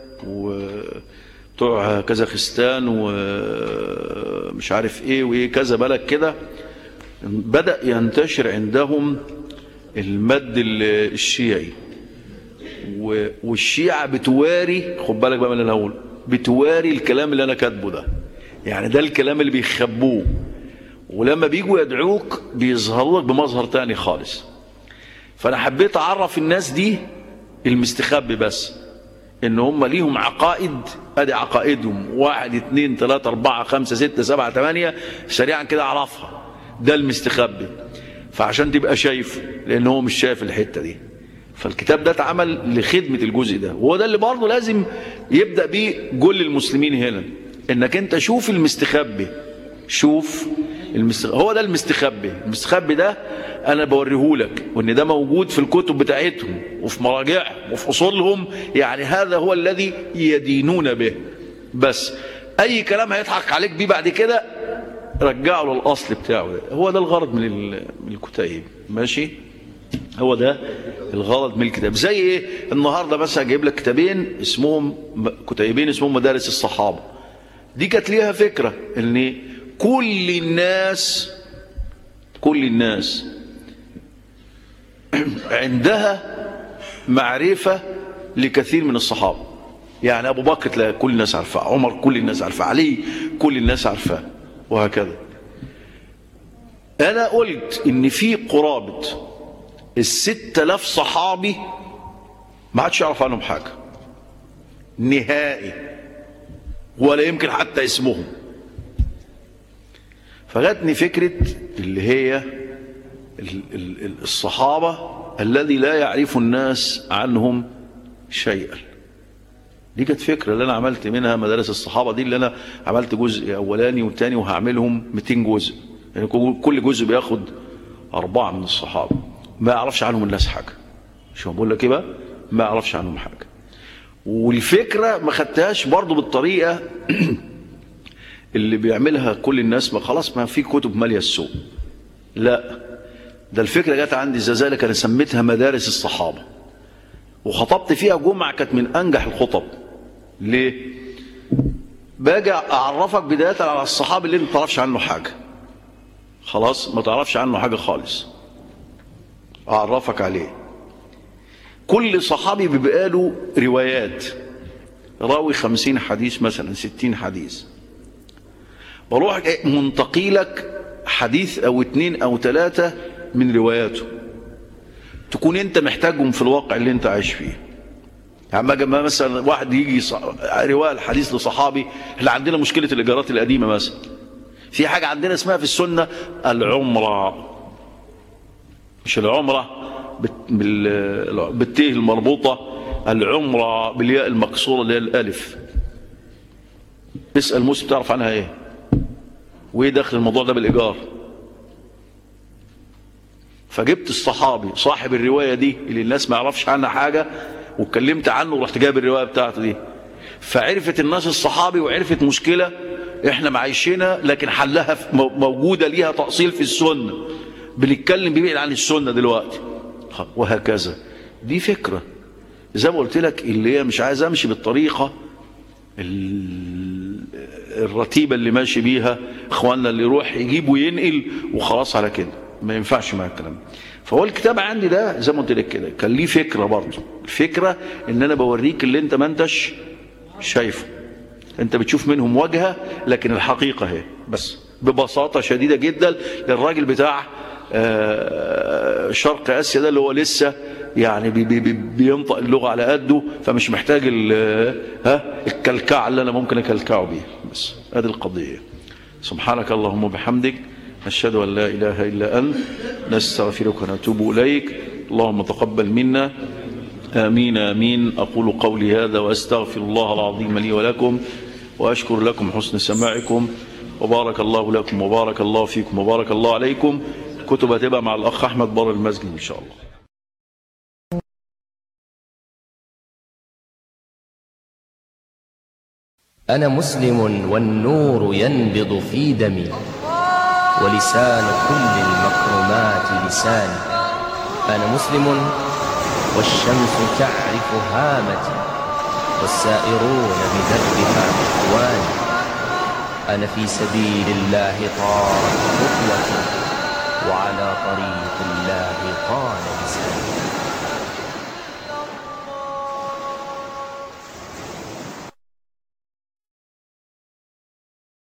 وبتوع كازاخستان ومش عارف ايه وايه كذا بلد كده بدا ينتشر عندهم المد ال- الشيعي و- والشيعة بتواري خد بالك بقى من اللي انا هقوله بتواري الكلام اللي انا كاتبه ده يعني ده الكلام اللي بيخبوه ولما بيجوا يدعوك بيظهروا لك بمظهر تاني خالص فانا حبيت اعرف الناس دي المستخبي بس ان هم ليهم عقائد ادي عقائدهم واحد اثنين ثلاثة اربعة خمسة ستة سبعة ثمانية سريعا كده اعرفها ده المستخبي فعشان تبقى شايف لان هو مش شايف الحتة دي فالكتاب ده اتعمل لخدمة الجزء ده وهو ده اللي برضه لازم يبدأ بيه كل المسلمين هنا انك انت شوف المستخبي شوف المست... هو ده المستخبي المستخبي ده انا بوريهولك وان ده موجود في الكتب بتاعتهم وفي مراجعهم وفي اصولهم يعني هذا هو الذي يدينون به بس اي كلام هيضحك عليك بيه بعد كده رجعه للاصل بتاعه ده هو ده الغرض من ال- من الكتيب ماشي هو ده الغرض من الكتاب زي ايه النهارده مثلا جايب لك كتابين اسمهم كتيبين اسمهم مدارس الصحابه دي كانت ليها فكره ان كل الناس كل الناس عندها معرفه لكثير من الصحابه يعني ابو بكر تلاقي كل الناس عارفاه عمر كل الناس عارفاه علي كل الناس عارفاه وهكذا انا قلت ان في قرابه الست الاف صحابي ما عادش يعرف عنهم حاجه نهائي ولا يمكن حتى اسمهم فجاتني فكره اللي هي ال- ال- ال- الصحابه الذي لا يعرف الناس عنهم شيئا دي كانت فكره اللي انا عملت منها مدارس الصحابه دي اللي انا عملت جزء اولاني والتاني وهعملهم 200 جزء يعني كل جزء بياخد اربعه من الصحابه ما يعرفش عنهم الناس حاجه شو بقول لك ايه بقى ما يعرفش عنهم حاجه والفكره ما خدتهاش برضو بالطريقه اللي بيعملها كل الناس ما خلاص ما في كتب ماليه السوق لا ده الفكره جت عندي زي ذلك انا سميتها مدارس الصحابه وخطبت فيها جمعه كانت من انجح الخطب ليه باجي اعرفك بدايه على الصحابي اللي انت ما تعرفش عنه حاجه خلاص ما تعرفش عنه حاجه خالص اعرفك عليه كل صحابي بيبقى له روايات راوي خمسين حديث مثلا ستين حديث بروح جاي منتقي لك حديث او اتنين او تلاتة من رواياته تكون انت محتاجهم في الواقع اللي انت عايش فيه يعني ما ما مثلا واحد يجي ص- روايه الحديث لصحابي احنا عندنا مشكله الايجارات القديمه مثلا في حاجه عندنا اسمها في السنه العمره مش العمره بت- بال- بالتيه المربوطه العمره بالياء المكسوره اللي هي الالف اسال موسى بتعرف عنها ايه وايه دخل الموضوع ده بالايجار فجبت الصحابي صاحب الروايه دي اللي الناس ما يعرفش عنها حاجه واتكلمت عنه ورحت جايب الروايه بتاعته دي فعرفت الناس الصحابي وعرفت مشكله احنا معيشينها لكن حلها في- مو- موجوده ليها تاصيل في السنه بنتكلم بيبعد عن السنه دلوقتي خ- وهكذا دي فكره زي ما قلت لك اللي هي مش عايز امشي بالطريقه ال- الرتيبه اللي ماشي بيها اخواننا اللي يروح يجيب وينقل وخلاص على كده ما ينفعش مع الكلام ده. فهو الكتاب عندي ده زي ما قلت لك كده كان ليه فكره برضه الفكره ان انا بوريك اللي انت ما انتش شايفه انت بتشوف منهم وجهه لكن الحقيقه اهي بس ببساطه شديده جدا للراجل بتاع آه، شرق اسيا ده اللي هو لسه يعني بي بي بي بينطق اللغه على قده فمش محتاج ال- ها الكلكعه اللي انا ممكن اكلكعه بيها بس هذه القضيه سبحانك اللهم وبحمدك نشهد ان لا اله الا انت نستغفرك ونتوب اليك اللهم تقبل منا آمين آمين أقول قولي هذا وأستغفر الله العظيم لي ولكم وأشكر لكم حسن سماعكم وبارك الله لكم وبارك الله فيكم وبارك الله عليكم كتب هتبقى مع الأخ أحمد بر المسجد إن شاء الله أنا مسلم والنور ينبض في دمي ولسان كل المكرمات لساني أنا مسلم والشمس تعرف هامتي والسائرون بدربها إخواني أنا في سبيل الله طارت خطوتي وعلى طريق الله قال